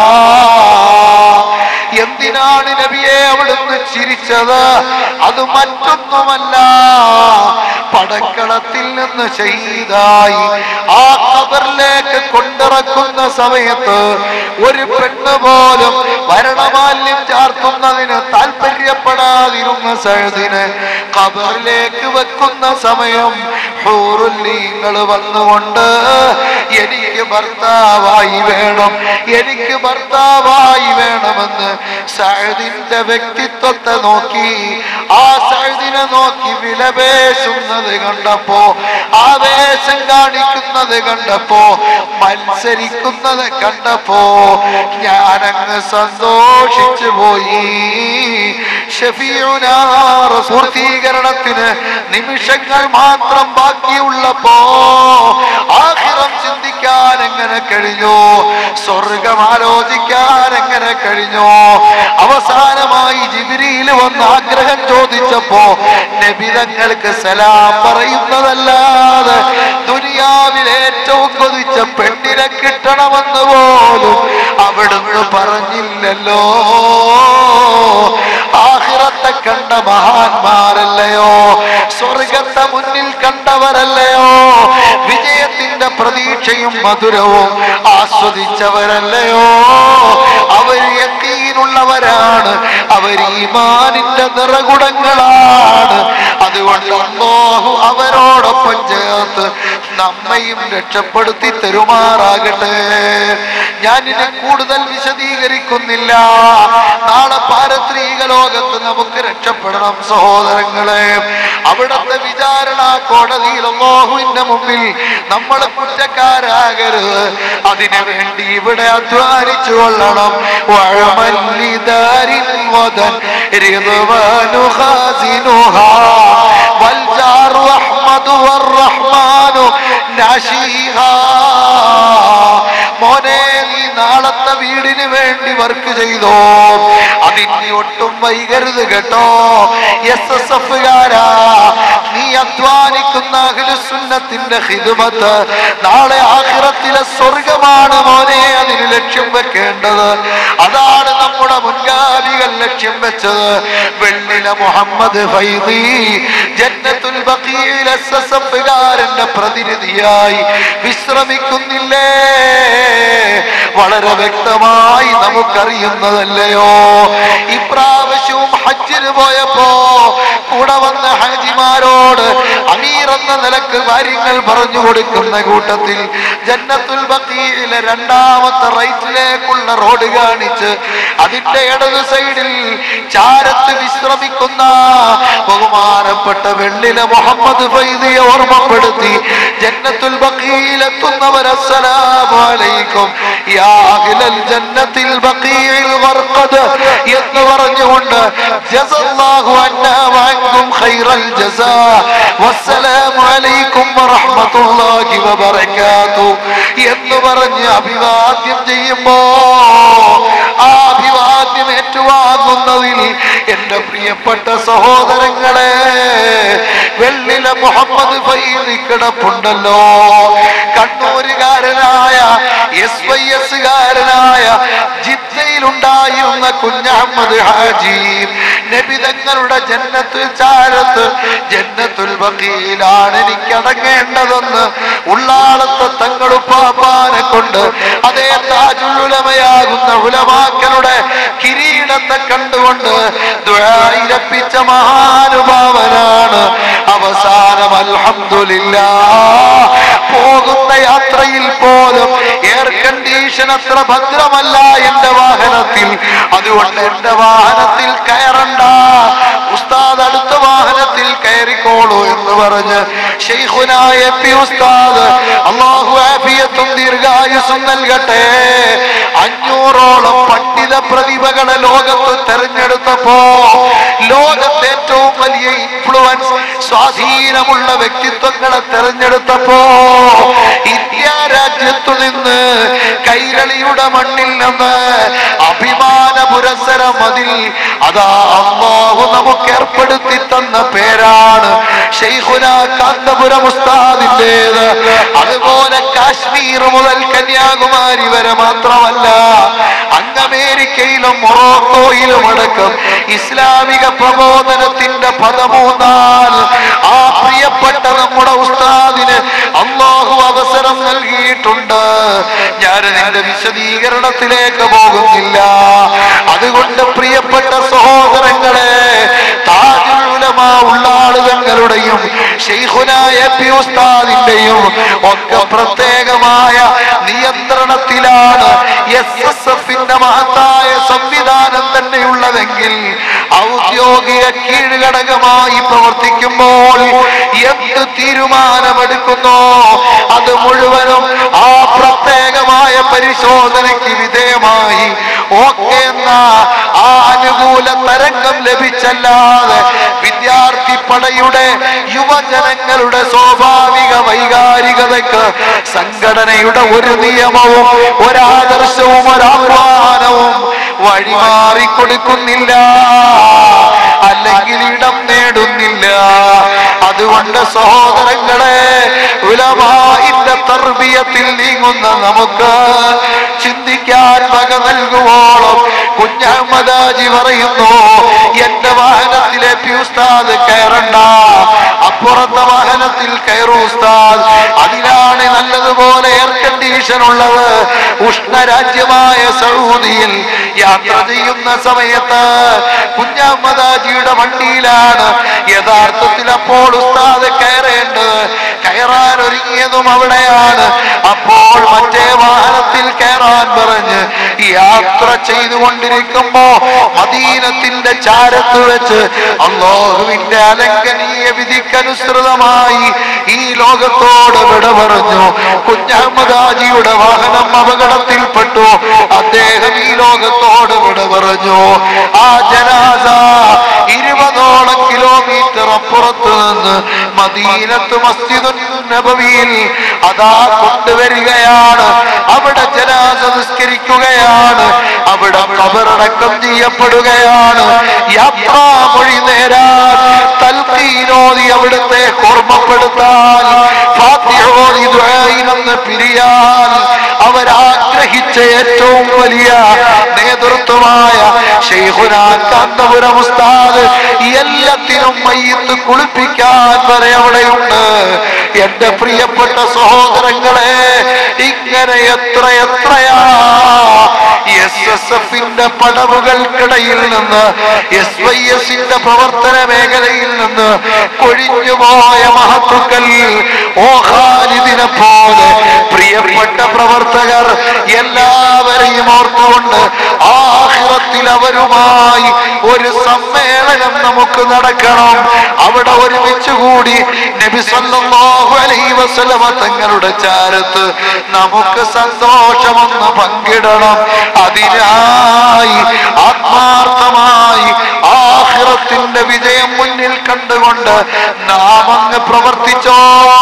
എന്തിനാണ് നബിയെ അവിടുന്ന് ചിരിച്ചത് അത് മറ്റൊന്നുമല്ല പടക്കളത്തിൽ നിന്ന് ചെയ്തായി ആ ഖബറിലേക്ക് കൊണ്ടിറക്കുന്ന സമയത്ത് ഒരു പെണ്ണ് പോലും മരണമാല്യം ചാർത്തുന്നതിന് താല്പര്യപ്പെടാതിരുന്ന സഹദിന് ഖബറിലേക്ക് വെക്കുന്ന സമയം ഹൂറുല്ലീങ്ങൾ വന്നുകൊണ്ട് എനിക്ക് ഭർത്താവായി വേണം എനിക്ക് ഭർത്താവായി വേണമെന്ന് സഹദിന്റെ വ്യക്തിത്വത്തെ നോക്കി ആ സഹദിനെ നോക്കി വിലപേശുന്നത് കണ്ടപ്പോ ആവേശം കാണിക്കുന്നത് കണ്ടപ്പോ മത്സരിക്കുന്നത് കണ്ടപ്പോ ഞാനങ്ങ് സന്തോഷിച്ചു പോയി ഷഫീഉനാ റസൂൽ പൂർത്തീകരണത്തിന് നിമിഷങ്ങൾ മാത്രം ബാക്കിയുള്ളപ്പോ ആഹിറം ചിന്തിക്കാൻ എങ്ങനെ കഴിഞ്ഞു സ്വർഗം ആലോചിക്കാൻ എങ്ങനെ കഴിഞ്ഞു അവസാനമായി ജിബിരിയിൽ വന്ന് ആഗ്രഹം ചോദിച്ചപ്പോ നബിതങ്ങൾക്ക് സലാം പറയുന്നതല്ലാതെ ദുനിയാവിൽ ഏറ്റവും കൊതിച്ച പെണ്ണിനെ കിട്ടണമെന്ന് പോലും അവിടുന്ന് പറഞ്ഞില്ലല്ലോ ആഹിറത്തെ കണ്ട മഹാന്മാരല്ലയോ സ്വർഗത്തെ മുന്നിൽ കണ്ടവരല്ലയോ വിജയത്തിന്റെ പ്രതീക്ഷയും മധുരവും ആസ്വദിച്ചവരല്ലയോ അവർ യക്കീനുള്ളവരാണ് അവർ ഈമാനിന്റെ നിറകുടങ്ങളാണ് അതുകൊണ്ട് അല്ലാഹു അവരോടൊപ്പം ചേർത്ത് നമ്മയും രക്ഷപ്പെടുത്തി തരുമാറാകട്ടെ ഞാൻ ഇനി കൂടുതൽ വിശദീകരിക്കുന്നില്ല നാളെ പാരത്രീക ലോകത്ത് നമുക്ക് രക്ഷപ്പെടണം സഹോദരങ്ങളെ അവിടുത്തെ വിചാരണ കോടതിയിൽ അല്ലാഹുവിന്റെ മുമ്പിൽ നമ്മൾ കുറ്റക്കാരാകരുത് അതിനു വേണ്ടി ഇവിടെ അധ്വാനിച്ചു കൊള്ളണം വഴമല്ലിദാരിൻ വദൻ റിദ്വാനു ഖാസിനുഹാ والجار أحمد والرحمن ناشيها മോനെ നീ നാളത്തെ വീടിന് വേണ്ടി വർക്ക് ചെയ്തോ അതിന് ഒട്ടും വൈകരുത് കേട്ടോ എസ് എസ് എഫുകാരാ നീ അധ്വാനിക്കുന്ന അഖിലുസുന്നത്തിന്റെ ഹിദുമത്ത് നാളെ ആഖിറത്തിലെ സ്വർഗമാണ് മോനെ അതിന് ലക്ഷ്യം വെക്കേണ്ടത് അതാണ് നമ്മുടെ മുൻഗാമികൾ ലക്ഷ്യം വെച്ചത് വെള്ളില മുഹമ്മദ് ഫൈദി ജന്നത്തുൽ ബഖീൽ എസ് എസ് എഫുകാരന്റെ പ്രതിനിധിയായി വിശ്രമിക്കുന്നില്ലേ വളരെ വ്യക്തമായി നമുക്കറിയുന്നതല്ലയോ ഇപ്രാവശ്യവും ഹജ്ജിന് പോയപ്പോ കൂടെ വന്ന ഹാജിമാരോട് അമീർ എന്ന നിലക്ക് കാര്യങ്ങൾ പറഞ്ഞു കൊടുക്കുന്ന കൂട്ടത്തിൽ ജന്നത്തുൽ ബക്കീലെ രണ്ടാമത്തെ റൈറ്റിലേക്കുള്ള റോഡ് കാണിച്ച് അതിന്റെ ഇടത് സൈഡിൽ ചാരത്ത് വിശ്രമിക്കുന്ന ബഹുമാനപ്പെട്ട വെള്ളില മുഹമ്മദ് ഫൈദിയെ ഓർമ്മപ്പെടുത്തി ജന്നത്തുൽ ബക്കീലെത്തുന്നവർ അസ്സലാമു അലൈക്കും യാ അഹ്ലൽ ജന്നത്തിൽ ബഖീൽ ഗർഖദ് എന്ന് പറഞ്ഞുകൊണ്ട് ജസല്ലാഹു അന്നാ വഅൻകും ഖൈറൽ ജസാ വസ്സലാമു അലൈക്കും വറഹ്മത്തുള്ളാഹി വബറകാതു എന്ന് പറഞ്ഞ് അഭിവാദ്യം ചെയ്യുമ്പോ ആ അഭിവാദ്യം ഏറ്റുവാങ്ങുന്നതിൽ എന്റെ പ്രിയപ്പെട്ട സഹോദരങ്ങളെ വെള്ളില മുഹമ്മദ് ഫൈദി കിടപ്പുണ്ടല്ലോ കണ്ണൂരുകാരനായ എസ് വൈ എസ് കാരനായ ജിദ്ദയിലുണ്ടായിരുന്ന കുഞ്ഞഹമ്മദ് ഹാജി നബിതങ്ങളുടെ ജന്നത്തുൽ ചാരത്ത് ജന്നത്തുൽ ബഖീലാണ് എനിക്ക് അടങ്ങേണ്ടതെന്ന് ഉള്ളാളത്തെ തങ്ങളുപ്പാപ്പാനെ കൊണ്ട് അതേ താജുൽ ഉലമയാകുന്ന ഉലമാക്കളുടെ കിരീടത്തെ കണ്ടുകൊണ്ട് ദുആയിരപ്പിച്ച മഹാനുഭാവനാണ് അവസാനം അൽഹംദുലില്ലാ പോകുന്ന യാത്രയിൽ പോലും എയർ കണ്ടീഷൻ അത്ര ഭദ്രമല്ല എന്റെ വാഹനത്തിൽ അതുകൊണ്ട് എന്റെ വാഹനത്തിൽ കയറണ്ട ഉസ്താദ് അടുത്ത വാഹനത്തിൽ കയറിക്കോളൂ എന്ന് പറഞ്ഞ് ഷെയ്ഖുനായ പി ഉസ്താദ് അള്ളാഹു ആഫിയത്തും ദീർഘായുസും നൽകട്ടെ അഞ്ഞൂറോളം പണ്ഡിത പ്രതിഭകളെ ലോകത്ത് തെരഞ്ഞെടുത്തപ്പോ ലോകത്തെ ഏറ്റവും വലിയ ഇൻഫ്ലുവൻസ് സ്വാധീനമുള്ള വ്യക്തിത്വങ്ങളെ തെരഞ്ഞെടുത്തപ്പോ ഇന്ത്യ രാജ്യത്തു നിന്ന് കൈരളിയുടെ മണ്ണിൽ നിന്ന് അഭിമാന പുരസരം അതിൽ അതാ അള്ളാഹു നമുക്ക് ഏർപ്പെടുത്തി തന്ന പേരാണ് ഷെയ്ഖുന കാന്തപുരം ഉസ്താദിന്റേത് അതുപോലെ കാശ്മീർ മുതൽ കന്യാകുമാരി വരെ മാത്രമല്ല അങ്ങ് അമേരിക്കയിലും മൊറോക്കോയിലും അടക്കം ഇസ്ലാമിക പ്രബോധനത്തിന്റെ പദമൂന്നാൾ ആ പ്രിയപ്പെട്ട നമ്മുടെ ഉസ്താദിന് അള്ളാഹു അവസരം നൽകിയിട്ടുണ്ട് ഞാൻ നിന്റെ വിശദീകരണത്തിലേക്ക് പോകുന്നില്ല അതുകൊണ്ട് പ്രിയപ്പെട്ട സഹോദരങ്ങളെ താജുൽ ഉലമ ഉള്ള ആളുകളുടെയും ഷെയ്ഖുനായ പി ഉസ്താദിന്റെയും ഒക്കെ പ്രത്യേകമായ നിയന്ത്രണത്തിലാണ് എസ് എസ് എഫിന്റെ മഹത്തായ സംവിധാനം തന്നെയുള്ളതെങ്കിൽ ഔദ്യോഗിക കീഴ്ഘടകമായി പ്രവർത്തിക്കുമ്പോൾ എന്ത് തീരുമാനമെടുക്കുന്നോ അത് മുഴുവനും ആ പ്രത്യേകമായ പരിശോധനയ്ക്ക് വിധേയമായി ഓക്കെ എന്ന ആ അനുകൂല തരംഗം ലഭിച്ചല്ലാതെ വിദ്യാർത്ഥി പടയുടെ യുവജനങ്ങളുടെ സ്വാഭാവിക വൈകാരികതയ്ക്ക് സംഘടനയുടെ ഒരു നിയമവും ഒരാദർശവും ഒരാഹ്വാനവും വഴിമാറി കൊടുക്കുന്നില്ല അല്ലെങ്കിൽ ഇടം നേടുന്നില്ല അതുകൊണ്ട് സഹോദരങ്ങളെ ഉലമായിന്റെ തർബീയത്തിൽ നീങ്ങുന്ന നമുക്ക് ചിന്തിക്കാൻ വക നൽകുവോളം കുഞ്ഞഹമ്മദാജി പറയുന്നു എന്റെ വാഹനത്തിലെ ഉസ്താദ് കയറണ്ട അപ്പുറത്തെ വാഹനത്തിൽ കയറൂ ഉസ്താദ് അതിലാണ് നല്ലതുപോലെ എയർ കണ്ടീഷൻ ഉള്ളത് ഉഷ്ണരാജ്യമായ സൗദിയിൽ യാത്ര ചെയ്യുന്ന സമയത്ത് കുഞ്ഞമ്മദാജിയുടെ വണ്ടിയിലാണ് യഥാർത്ഥത്തിൽ അപ്പോൾ ഉസ്താദ് കയറേണ്ടത് കയറാൻ ഒരുങ്ങിയതും അവിടെയാണ് അപ്പോൾ മറ്റേ വാഹനത്തിൽ കയറാൻ പറഞ്ഞ് യാത്ര ചെയ്തുകൊണ്ടിരിക്കുമ്പോ മദീനത്തിന്റെ ചാരത്ത് വെച്ച് അള്ളാഹുവിന്റെ അലംഘനീയ വിധിക്കനുസൃതമായി ഈ ലോകത്തോട് വിട പറഞ്ഞു കുഞ്ഞഹമ്മദാജിയുടെ വാഹനം അപകടത്തിൽപ്പെട്ടു അദ്ദേഹം ഈ ലോകത്തോട് വിട പറഞ്ഞു ആ ജനാസ ഇരുപതോളം കിലോമീറ്റർ അപ്പുറത്ത് നിന്ന് മദീനത്ത് മസ്ജിദ് നബവിയിൽ അതാ കൊണ്ടുവരികയാണ് അവിടെ ജനാസ നിസ്കരിക്കുകയാണ് അവിടെ കബറടക്കം ചെയ്യപ്പെടുകയാണ് യാത്രാമൊഴി നേരാൻ തൽക്കീനോദി അവിടുത്തെ ഓർമ്മപ്പെടുത്താൻ ഫാത്തിഹോദി ദുആയിനൊന്ന് പിരിയാൻ അവരാഗ്രഹിച്ച ഏറ്റവും വലിയ നേതൃത്വമായ ശൈഖുനാ കാന്തപുരം ഉസ്താദ് എല്ലാത്തിനും മയ്യത്ത് കുളിപ്പിക്കാൻ വരെ അവിടെയുണ്ട് എന്റെ പ്രിയപ്പെട്ട സഹോദരങ്ങളെ ഇങ്ങനെ എത്ര എത്രയാ എസ് എസ് എഫിന്റെ പടവുകൾക്കിടയിൽ നിന്ന് എസ് വൈ എസിന്റെ പ്രവർത്തന മേഖലയിൽ നിന്ന് കൊഴിഞ്ഞുപോയ മഹത്തുക്കൾ ഓ ഖാലിദിനെ പോലെ പ്രിയപ്പെട്ട പ്രവർത്തകർ എല്ലാവരെയും ഓർത്തുകൊണ്ട് ആഹ്റത്തിൽ അവരുമായി ഒരു സമ്മേളനം നമുക്ക് നടക്കണം അവിടെ ഒരുമിച്ച് കൂടി നബി സല്ലല്ലാഹു അലൈഹി വസല്ലമ തങ്ങളുടെ ചാരത്ത് നമുക്ക് സന്തോഷമൊന്ന് പങ്കിടണം അതിനായി ആത്മാർത്ഥമായി ആഹ്റത്തിന്റെ വിജയം മുന്നിൽ കണ്ടുകൊണ്ട് നാം അങ്ങ് പ്രവർത്തിച്ചോ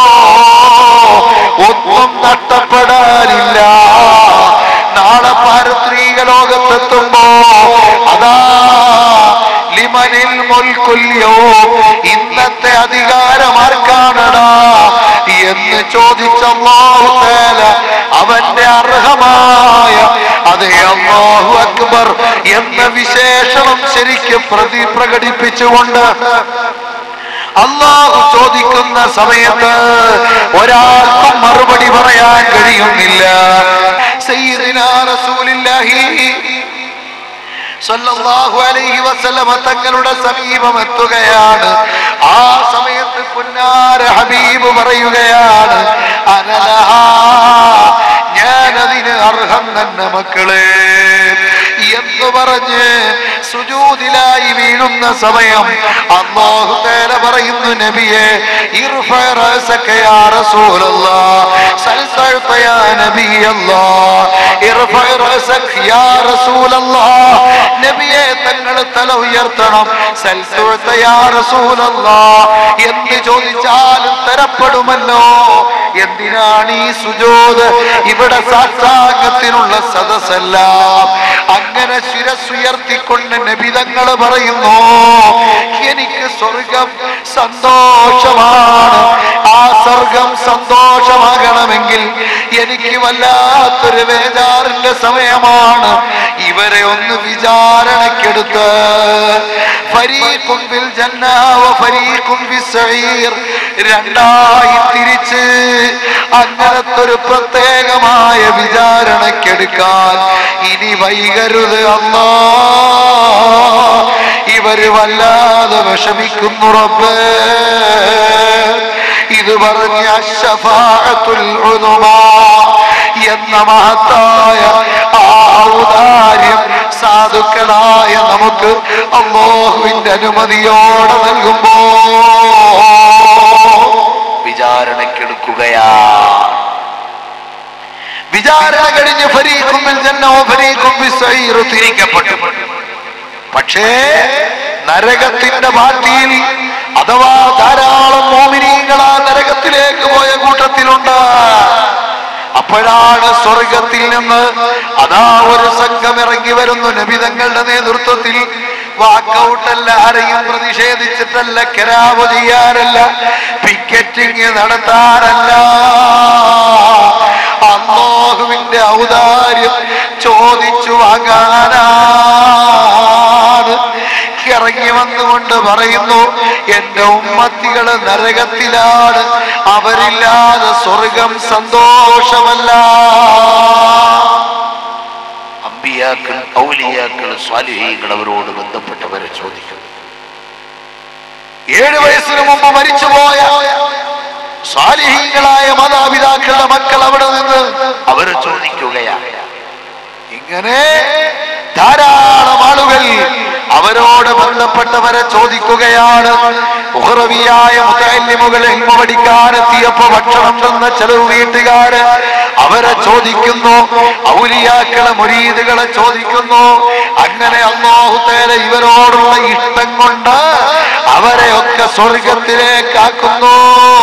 ഒന്നും നഷ്ടപ്പെടാനില്ല നാളെ പാരത്രീക ലോകത്തെത്തുമ്പോ അതാ ലിമനിൽ മുൽക്കുല്യോ ഇന്നത്തെ അധികാരം ആർക്കാണടാ എന്ന് ചോദിച്ച അല്ലാഹുതആല അവന്റെ അർഹമായ അതേ അല്ലാഹു അക്ബർ എന്ന വിശേഷണം ശരിക്കും പ്രതി പ്രകടിപ്പിച്ചുകൊണ്ട് അള്ളാഹു ചോദിക്കുന്ന സമയത്ത് ഒരാൾക്കും മറുപടി പറയാൻ കഴിയുന്നില്ല സയ്യിദിനാ റസൂലില്ലാഹി സല്ലല്ലാഹു അലൈഹി വസല്ലമ തങ്ങളുടെ സമീപം എത്തുകയാണ് ആ സമയത്ത് പുന്നാര ഹബീബ് പറയുകയാണ് അനലഹാ ഞാനതിന് അർഹം തന്നെ മക്കളെ എന്ന് പറഞ്ഞ് സുജൂദിലായി വീഴുന്ന സമയം അള്ളാഹു തേല പറയുന്നു നബിയെ ഇർഫ റഅസക യാ റസൂലല്ലാഹ് സൽസഅത യാ നബിയല്ലാഹ് ഇർഫ റഅസക യാ റസൂലല്ലാഹ് നബിയെ തങ്ങൾ തല ഉയർത്തണം സൽസഅത യാ റസൂലല്ലാഹ് എന്ന് ചോദിച്ചാലും തരപ്പെടുമല്ലോ എന്തിനാണ് ഈ സുജോത് ഇവിടെ സാക്ഷാംഗത്തിനുള്ള സദസ്സല്ല അങ്ങനെ ശിരസുയർത്തിക്കൊണ്ട് നബിതങ്ങൾ പറയുന്നു എനിക്ക് സ്വർഗം സന്തോഷമാണ് ആ സ്വർഗം സന്തോഷമാകണമെങ്കിൽ എനിക്ക് വല്ലാത്തൊരു വേദാറിന്റെ സമയമാണ് ഇവരെ ഒന്ന് വിചാരണക്കെടുത്ത് ഫരീഖും ബിൽ ജന്ന വ ഫരീഖും ബിസ്സഈർ രണ്ടായി തിരിച്ച് അങ്ങനത്തെ ഒരു പ്രത്യേകമായ വിചാരണക്കെടുക്കാൻ ഇനി വൈകരുത് അമ്മ ഇവര് വല്ലാതെ വിഷമിക്കുന്നു റബ്ബേ ഇത് പറഞ്ഞ അശ്ശഫാഅത്തുൽ ഉദുമാ എന്ന മഹത്തായ ആ ഔദാര്യം സാധുക്കളായ നമുക്ക് അള്ളാഹുവിന്റെ അനുമതിയോടെ നൽകുമ്പോ വിചാരണക്കെടുക്കുകയാ വിചാരണ കഴിഞ്ഞ് ഫരീഖും ബിൽ ജന്ന വ ഫരീഖും ബിസ്സഈർ തിരിക്കപ്പെട്ടു പക്ഷേ നരകത്തിന്റെ ബാറ്റിയിൽ അഥവാ ധാരാളം മോമിനീങ്ങൾ ആ നരകത്തിലേക്ക് പോയ കൂട്ടത്തിലുണ്ട് അപ്പോഴാണ് സ്വർഗത്തിൽ നിന്ന് അതാ ഒരു സംഘം ഇറങ്ങി വരുന്നു നബിതങ്ങളുടെ നേതൃത്വത്തിൽ വാക്കൗട്ടല്ല ആരെയും പ്രതിഷേധിച്ചിട്ടല്ല കരാവ് ചെയ്യാനല്ല പിക്കറ്റിംഗ് നടത്താനല്ല അള്ളാഹുവിന്റെ ഔദാര്യം ചോദിച്ചു വാങ്ങാനാണ് ഇറങ്ങി വന്നുകൊണ്ട് പറയുന്നു എന്റെ ഉമ്മത്തികള് നരകത്തിലാണ് അവരില്ലാതെ സ്വർഗം സന്തോഷമല്ല ഔസിയാക്കൾ ഔലിയാക്കൾ സ്വാലിഹീങ്ങൾ അവരോട് ബന്ധപ്പെട്ടവരെ ചോദിക്കും ഏഴ് വയസ്സിന് മുമ്പ് മരിച്ചുപോയ സ്വാലിഹീങ്ങളായ മാതാപിതാക്കളുടെ മക്കൾ അവിടെ നിന്ന് അവരെ ചോദിക്കുകയാണ് ഇങ്ങനെ ധാരാളം ആളുകൾ അവരോട് ബന്ധപ്പെട്ടവരെ ചോദിക്കുകയാണ് ഉഹ്റവിയായ മുതല്ലിമുകൾ എൽമ പഠിക്കാനെത്തിയപ്പോ ഭക്ഷണം തന്ന ചെലവ് വീട്ടുകാര് അവരെ ചോദിക്കുന്നു ഔലിയാക്കളെ മുരീദുകളെ ചോദിക്കുന്നു അങ്ങനെ അള്ളാഹുത്തേല ഇവരോടുള്ള ഇഷ്ടം കൊണ്ട് അവരെയൊക്കെ സ്വർഗത്തിലേക്കാക്കുന്നു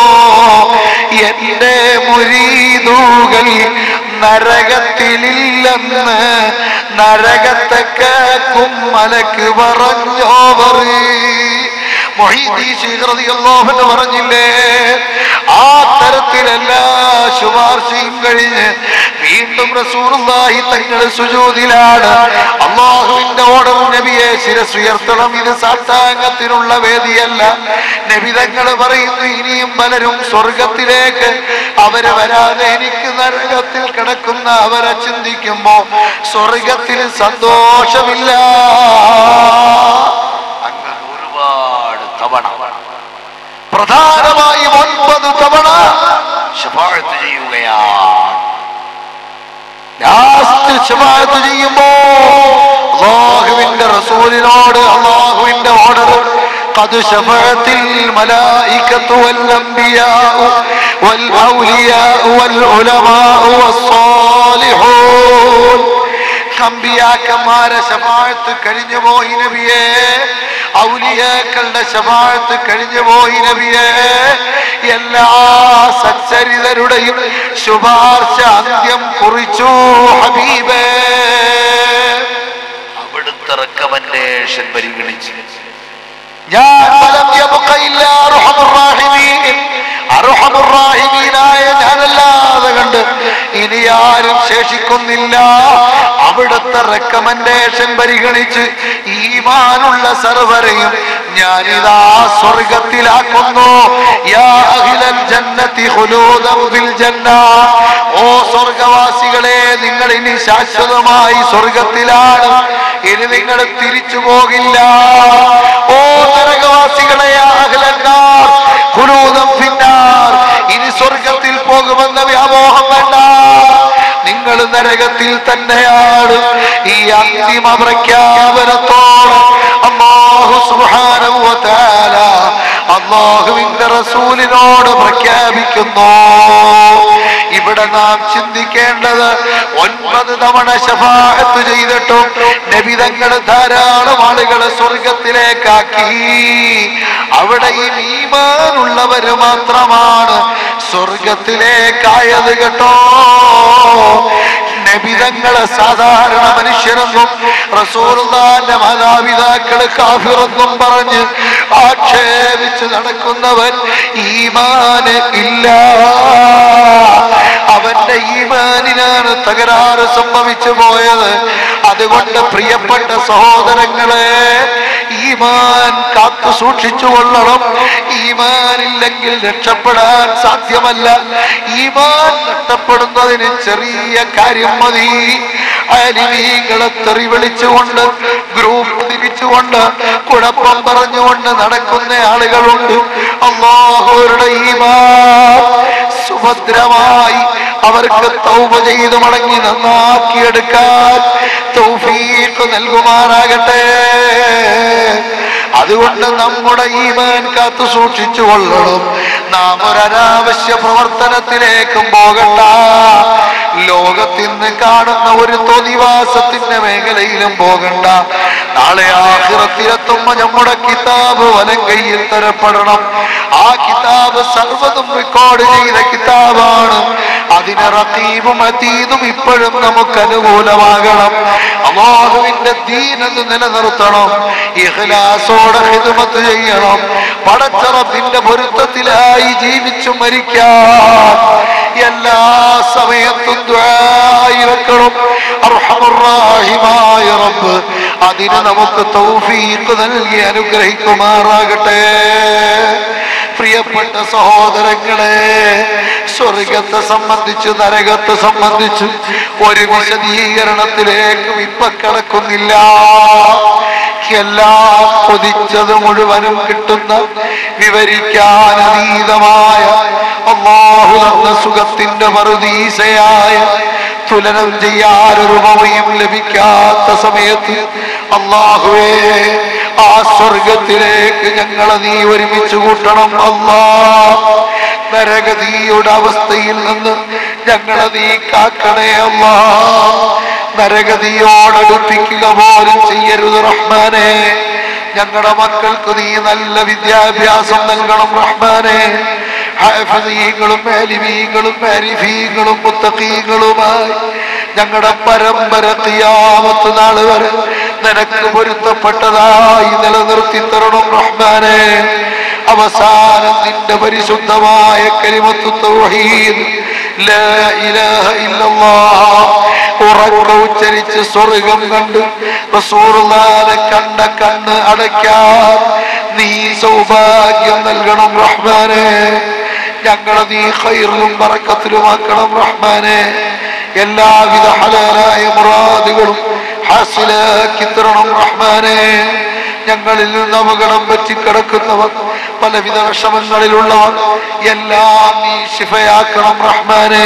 എന്റെ മുരീദുകൾ നരകത്തിലില്ലെന്ന് നരകത്തെ കേക്കും മലക്ക് പറഞ്ഞോവർ മൊഹീദീശീകൃതിയല്ലോഹെന്ന് പറഞ്ഞില്ലേ ആ തരത്തിലെല്ലാ ശുപാർശയും കഴിഞ്ഞ് വീണ്ടും റസൂറുള്ളാഹി തങ്ങൾ സുജൂതിലാണ് അള്ളാഹുവിന്റെ ഓർഡർ നബിയെ ശിരസുയർത്തണം ഇത് സാഷ്ടാംഗത്തിനുള്ള വേദിയല്ല നബി തങ്ങൾ പറയുന്നു ഇനിയും പലരും സ്വർഗത്തിലേക്ക് അവര് വരാതെ എനിക്ക് നരകത്തിൽ കിടക്കുന്ന അവരെ ചിന്തിക്കുമ്പോ സ്വർഗത്തിൽ സന്തോഷമില്ല അങ്ങനെ ഒരുപാട് തവണ പ്രധാനമായും ഒൻപത് തവണ ശുപാർത്ത് ചെയ്യുകയാണ് ലാസ്റ്റ് ശുപാർത്ത് ചെയ്യുമ്പോ അള്ളാഹുവിന്റെ റസൂലിനോട് അള്ളാഹുവിന്റെ ഓർഡർ قد شفعت الملائكة والأنبياء والأولياء والعلماء والصالحون കമ്പിയാക്കന്മാരെ ശപാഴത്ത് കഴിഞ്ഞു പോയി നബിയെ ഔലിയാക്കളുടെ ശപാഴത്ത് കഴിഞ്ഞു പോയി നബിയെ എല്ലാ സച്ചരിതരുടെയും ശുപാർശ അന്ത്യം കുറിച്ചു ഹബീബേ അവിടുത്തെ റെക്കമെൻഡേഷൻ പരിഗണിച്ച് ഞാൻ ഫലം യബ്ഖയില്ല അർഹമുർ റാഹിമീൻ. അർഹമുർ റാഹിമീനായ ഞാനല്ലാതെ കണ്ട് ഇനി ആരും ശേഷിക്കുന്നില്ല അവിടുത്തെ റെക്കമെൻഡേഷൻ പരിഗണിച്ച് ഈമാനുള്ള സർവരെയും ഞാനിതാ സ്വർഗത്തിലാക്കുന്നു യാ അഖിലൽ ജന്നത്തി ഖുലൂദൻ ഫിൽ ജന്ന ഓ സ്വർഗവാസികളെ നിങ്ങൾ ഇനി ശാശ്വതമായി സ്വർഗത്തിലാണ് ഇനി നിങ്ങൾ തിരിച്ചു പോകില്ല ഓ നരകവാസികളെ അഹ്ലന്നാർ ഖുലൂദൻ ഫിന്നാർ ഇനി സ്വർഗത്തിൽ പോകുമെന്ന വ്യാമോഹം വേണ്ട നിങ്ങൾ നരകത്തിൽ തന്നെയാണ് ഈ അന്തിമ പ്രഖ്യാപനത്തോട് അല്ലാഹു സുബ്ഹാനഹു വ തആല അള്ളാഹുവിന്റെ റസൂലിനോട് പ്രഖ്യാപിക്കുന്നു ഇവിടെ നാം ചിന്തിക്കേണ്ടത് ഒൻപത് തവണ ശഫാഅത്ത് ചെയ്തിട്ടും നബിതങ്ങൾ ധാരാളം ആളുകളെ സ്വർഗത്തിലേക്കാക്കി അവിടെ ഈ ഈമാനുള്ളവര് മാത്രമാണ് സ്വർഗത്തിലേക്കായത് കേട്ടോ നബിതങ്ങളെ സാധാരണ മനുഷ്യരെന്നും റസൂർദാന്റെ മാതാപിതാക്കള് കാഫിറെന്നും പറഞ്ഞ് ആക്ഷേപിച്ച് നടക്കുന്നവൻ ഈമാന് ഇല്ല അവന്റെ ഈമാനിനാണ് തകരാറ് സംഭവിച്ചു പോയത് അതുകൊണ്ട് പ്രിയപ്പെട്ട സഹോദരങ്ങളെ ഈമാൻ കാത്തു സൂക്ഷിച്ചു കൊള്ളണം ഈമാനില്ലെങ്കിൽ രക്ഷപ്പെടാൻ സാധ്യമല്ല ഈമാൻ നഷ്ടപ്പെടുന്നതിന് ചെറിയ കാര്യം മതി അലിമീങ്ങളെ തെറി വിളിച്ചുകൊണ്ട് ഗ്രൂപ്പ് തിരിച്ചുകൊണ്ട് കുഴപ്പം പറഞ്ഞുകൊണ്ട് നടക്കുന്ന ആളുകളുണ്ട് അള്ളാഹുരുടെ ഈമാൻ സുഭദ്രമായി അവർക്ക് തൗബ ചെയ്ത് മടങ്ങി നന്നാക്കിയെടുക്കാൻ തൗഫീഖ് നൽകുമാറാകട്ടെ അതുകൊണ്ട് നമ്മുടെ ഈമാൻ കാത്തു സൂക്ഷിച്ചു കൊള്ളണം നാം ഒരു അനാവശ്യ പ്രവർത്തനത്തിലേക്കും പോകണ്ട ലോകത്തിൽ നിന്ന് കാണുന്ന ഒരു തോന്നിവാസത്തിന്റെ മേഖലയിലും പോകണ്ട നാളെ ആഹിറത്തിലെത്തുമ്പോ നമ്മുടെ കിതാബ് വലം കയ്യിൽ തരപ്പെടണം ആ കിതാബ് സർവ്വതും റെക്കോർഡ് ചെയ്ത കിതാബാണ് അതിന് റത്തീബും അതീതും ഇപ്പോഴും നമുക്ക് അനുകൂലമാകണം അള്ളാഹുവിന്റെ ദീനത് നിലനിർത്തണം ഇഹ്ലാസോടെ ഹിദ്മത്ത് ചെയ്യണം പടച്ചറപ്പിന്റെ പൊരുത്തത്തിലായി ജീവിച്ചു മരിക്കാൻ എല്ലാ സമയത്തും ദ്വായി വെക്കണം അർഹമുറാഹിമായ റബ്ബ് അതിന് നമുക്ക് തൗഫീഖ് നൽകി അനുഗ്രഹിക്കുമാറാകട്ടെ പ്രിയപ്പെട്ട സഹോദരങ്ങളെ സ്വർഗത്തെ സംബന്ധിച്ച് നരകത്തെ സംബന്ധിച്ച് ഒരു വിശദീകരണത്തിലേക്ക് ഇപ്പൊ കിടക്കുന്നില്ല എല്ലാം കൊതിച്ചത് മുഴുവനും കിട്ടുന്ന വിവരിക്കാൻ അതീതമായ അള്ളാഹു തന്ന സുഖത്തിന്റെ മറുദീസയായ തുലനം ചെയ്യാനൊരു മവയും ലഭിക്കാത്ത സമയത്ത് അള്ളാഹുവേ ആ സ്വർഗത്തിലേക്ക് ഞങ്ങളെ നീ ഒരുമിച്ച് കൂട്ടണം അല്ലാ നരഗതിയുടെ അവസ്ഥയിൽ നിന്ന് ഞങ്ങളെ നീ കാക്കണേ അല്ലാ നരഗതിയോടടുപ്പിക്കുക പോലും ചെയ്യരുത് റഹ്മാനെ ഞങ്ങളുടെ മക്കൾക്ക് നീ നല്ല വിദ്യാഭ്യാസം നൽകണം റഹ്മാനെ ഹാഫിദീങ്ങളും ആലിമീങ്ങളും ആരിഫീങ്ങളും മുത്തഖീങ്ങളുമായി ഞങ്ങളുടെ പരമ്പര ഖിയാമത്ത് നാൾ വരെ നിനക്ക് പൊരുത്തപ്പെട്ടതായി നിലനിർത്തി തരണം റഹ്മാനെ അവസാനം നിന്റെ പരിശുദ്ധമായ കരിമത്തു തൗഹീദ് ലാ ഇലാഹ ഇല്ലല്ലാഹ് ഉറക്ക ഉച്ചരിച്ച് സ്വർഗം കണ്ട് റസൂലുള്ളാഹിനെ കണ്ട കണ്ണ് അടയ്ക്കാൻ നീ സൗഭാഗ്യം നൽകണം റഹ്മാനെ ഞങ്ങളെ നീ ഖൈറിലും ബറക്കത്തിലുമാക്കണം റഹ്മാനെ എല്ലാവിധ ഹലാലായ മുറാദുകളും ഹാസിലാക്കി തരണം റഹ്മാനെ ഞങ്ങളിൽ നിന്ന് അപകടം പറ്റിക്കിടക്കുന്നവർ പലവിധ വിഷമങ്ങളിലുള്ളവർ എല്ലാം നീ ശിഫയാക്കണം റഹ്മാനെ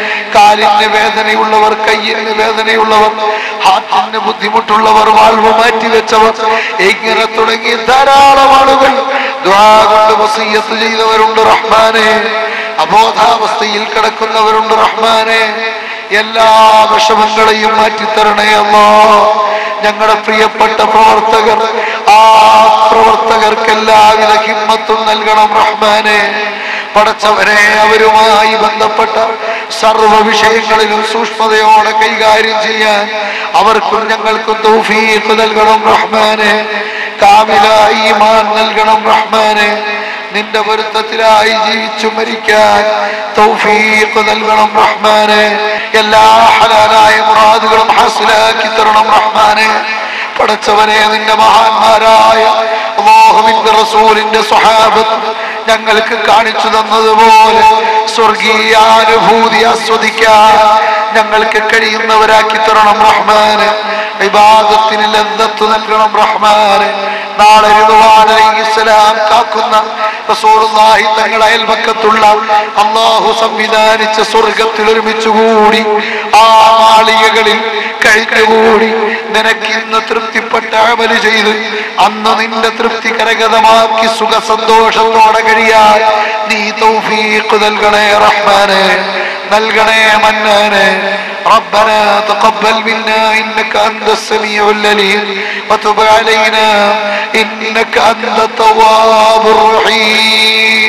കാലിന് വേദനയുള്ളവർ കയ്യിന് വേദനയുള്ളവർ ഹാർട്ടിന് ബുദ്ധിമുട്ടുള്ളവർ വാൾവ് മാറ്റിവെച്ചവർ ഇങ്ങനെ തുടങ്ങി ധാരാളം ആളുകൾ ദ്വാ കൊണ്ട് വസീയത്ത് ചെയ്തവരുണ്ട് റഹ്മാനെ അബോധാവസ്ഥയിൽ കിടക്കുന്നവരുണ്ട് റഹ്മാനെ എല്ലാ വിഷമങ്ങളെയും മാറ്റിത്തരണേ അല്ലോ ഞങ്ങളുടെ പ്രിയപ്പെട്ട പ്രവർത്തകർ ആ പ്രവർത്തകർക്ക് എല്ലാവിധ ഹിമ്മത്തും നൽകണം റഹ്മാനെ പടച്ചവരെ അവരുമായി ബന്ധപ്പെട്ട സർവ വിഷയങ്ങളിലും സൂക്ഷ്മതയോടെ കൈകാര്യം ചെയ്യാൻ അവർക്കും ഞങ്ങൾക്കും തൗഫീഖ് നൽകണം റഹ്മാനെ കാമില ഈമാൻ നൽകണം റഹ്മാനെ നിന്റെ പൊരുത്തത്തിലായി ജീവിച്ചു മരിക്കാൻ തൗഫീഖ് നൽകണം റഹ്മാനെ എല്ലാ ഹലാലായ മുറാദുകളും ഹാസിലാക്കി തരണം റഹ്മാനെ പടച്ചവനെ നിന്റെ മഹാന്മാരായ അല്ലാഹുവിന്റെ റസൂലിന്റെ സ്വഹാബത്ത് ഞങ്ങൾക്ക് കാണിച്ചു തന്നതുപോലെ സ്വർഗീയാനുഭൂതി ആസ്വദിക്കാൻ ഞങ്ങൾക്ക് കഴിയുന്നവരാക്കി തരണം റഹ്മാന് വിവാദത്തിന് ലന്തത്ത് നൽകണം റഹ്മാന് നാളെ ഇസ്ലാം കാക്കുന്ന റസൂലുള്ളാഹി തങ്ങളുടെ അയൽപക്കത്തുള്ള അള്ളാഹു സംവിധാനിച്ച സ്വർഗത്തിൽ ഒരുമിച്ച് കൂടി ആ മാളികകളിൽ കഴിഞ്ഞുകൂടി നിനക്ക് ഇന്ന് തൃപ്തിപ്പെട്ട അമല് ചെയ്ത് അന്ന് നിന്റെ തൃപ്തി കരഗതമാക്കി സുഖ സന്തോഷത്തോടെ കഴിയാൻ നീ തൗഫീഖ് നൽകണേ റഹ്മാനെ നൽകണേ മന്നാനെ ربنا تقبل منا انك انت السميع العليم وتب علينا انك انت التواب الرحيم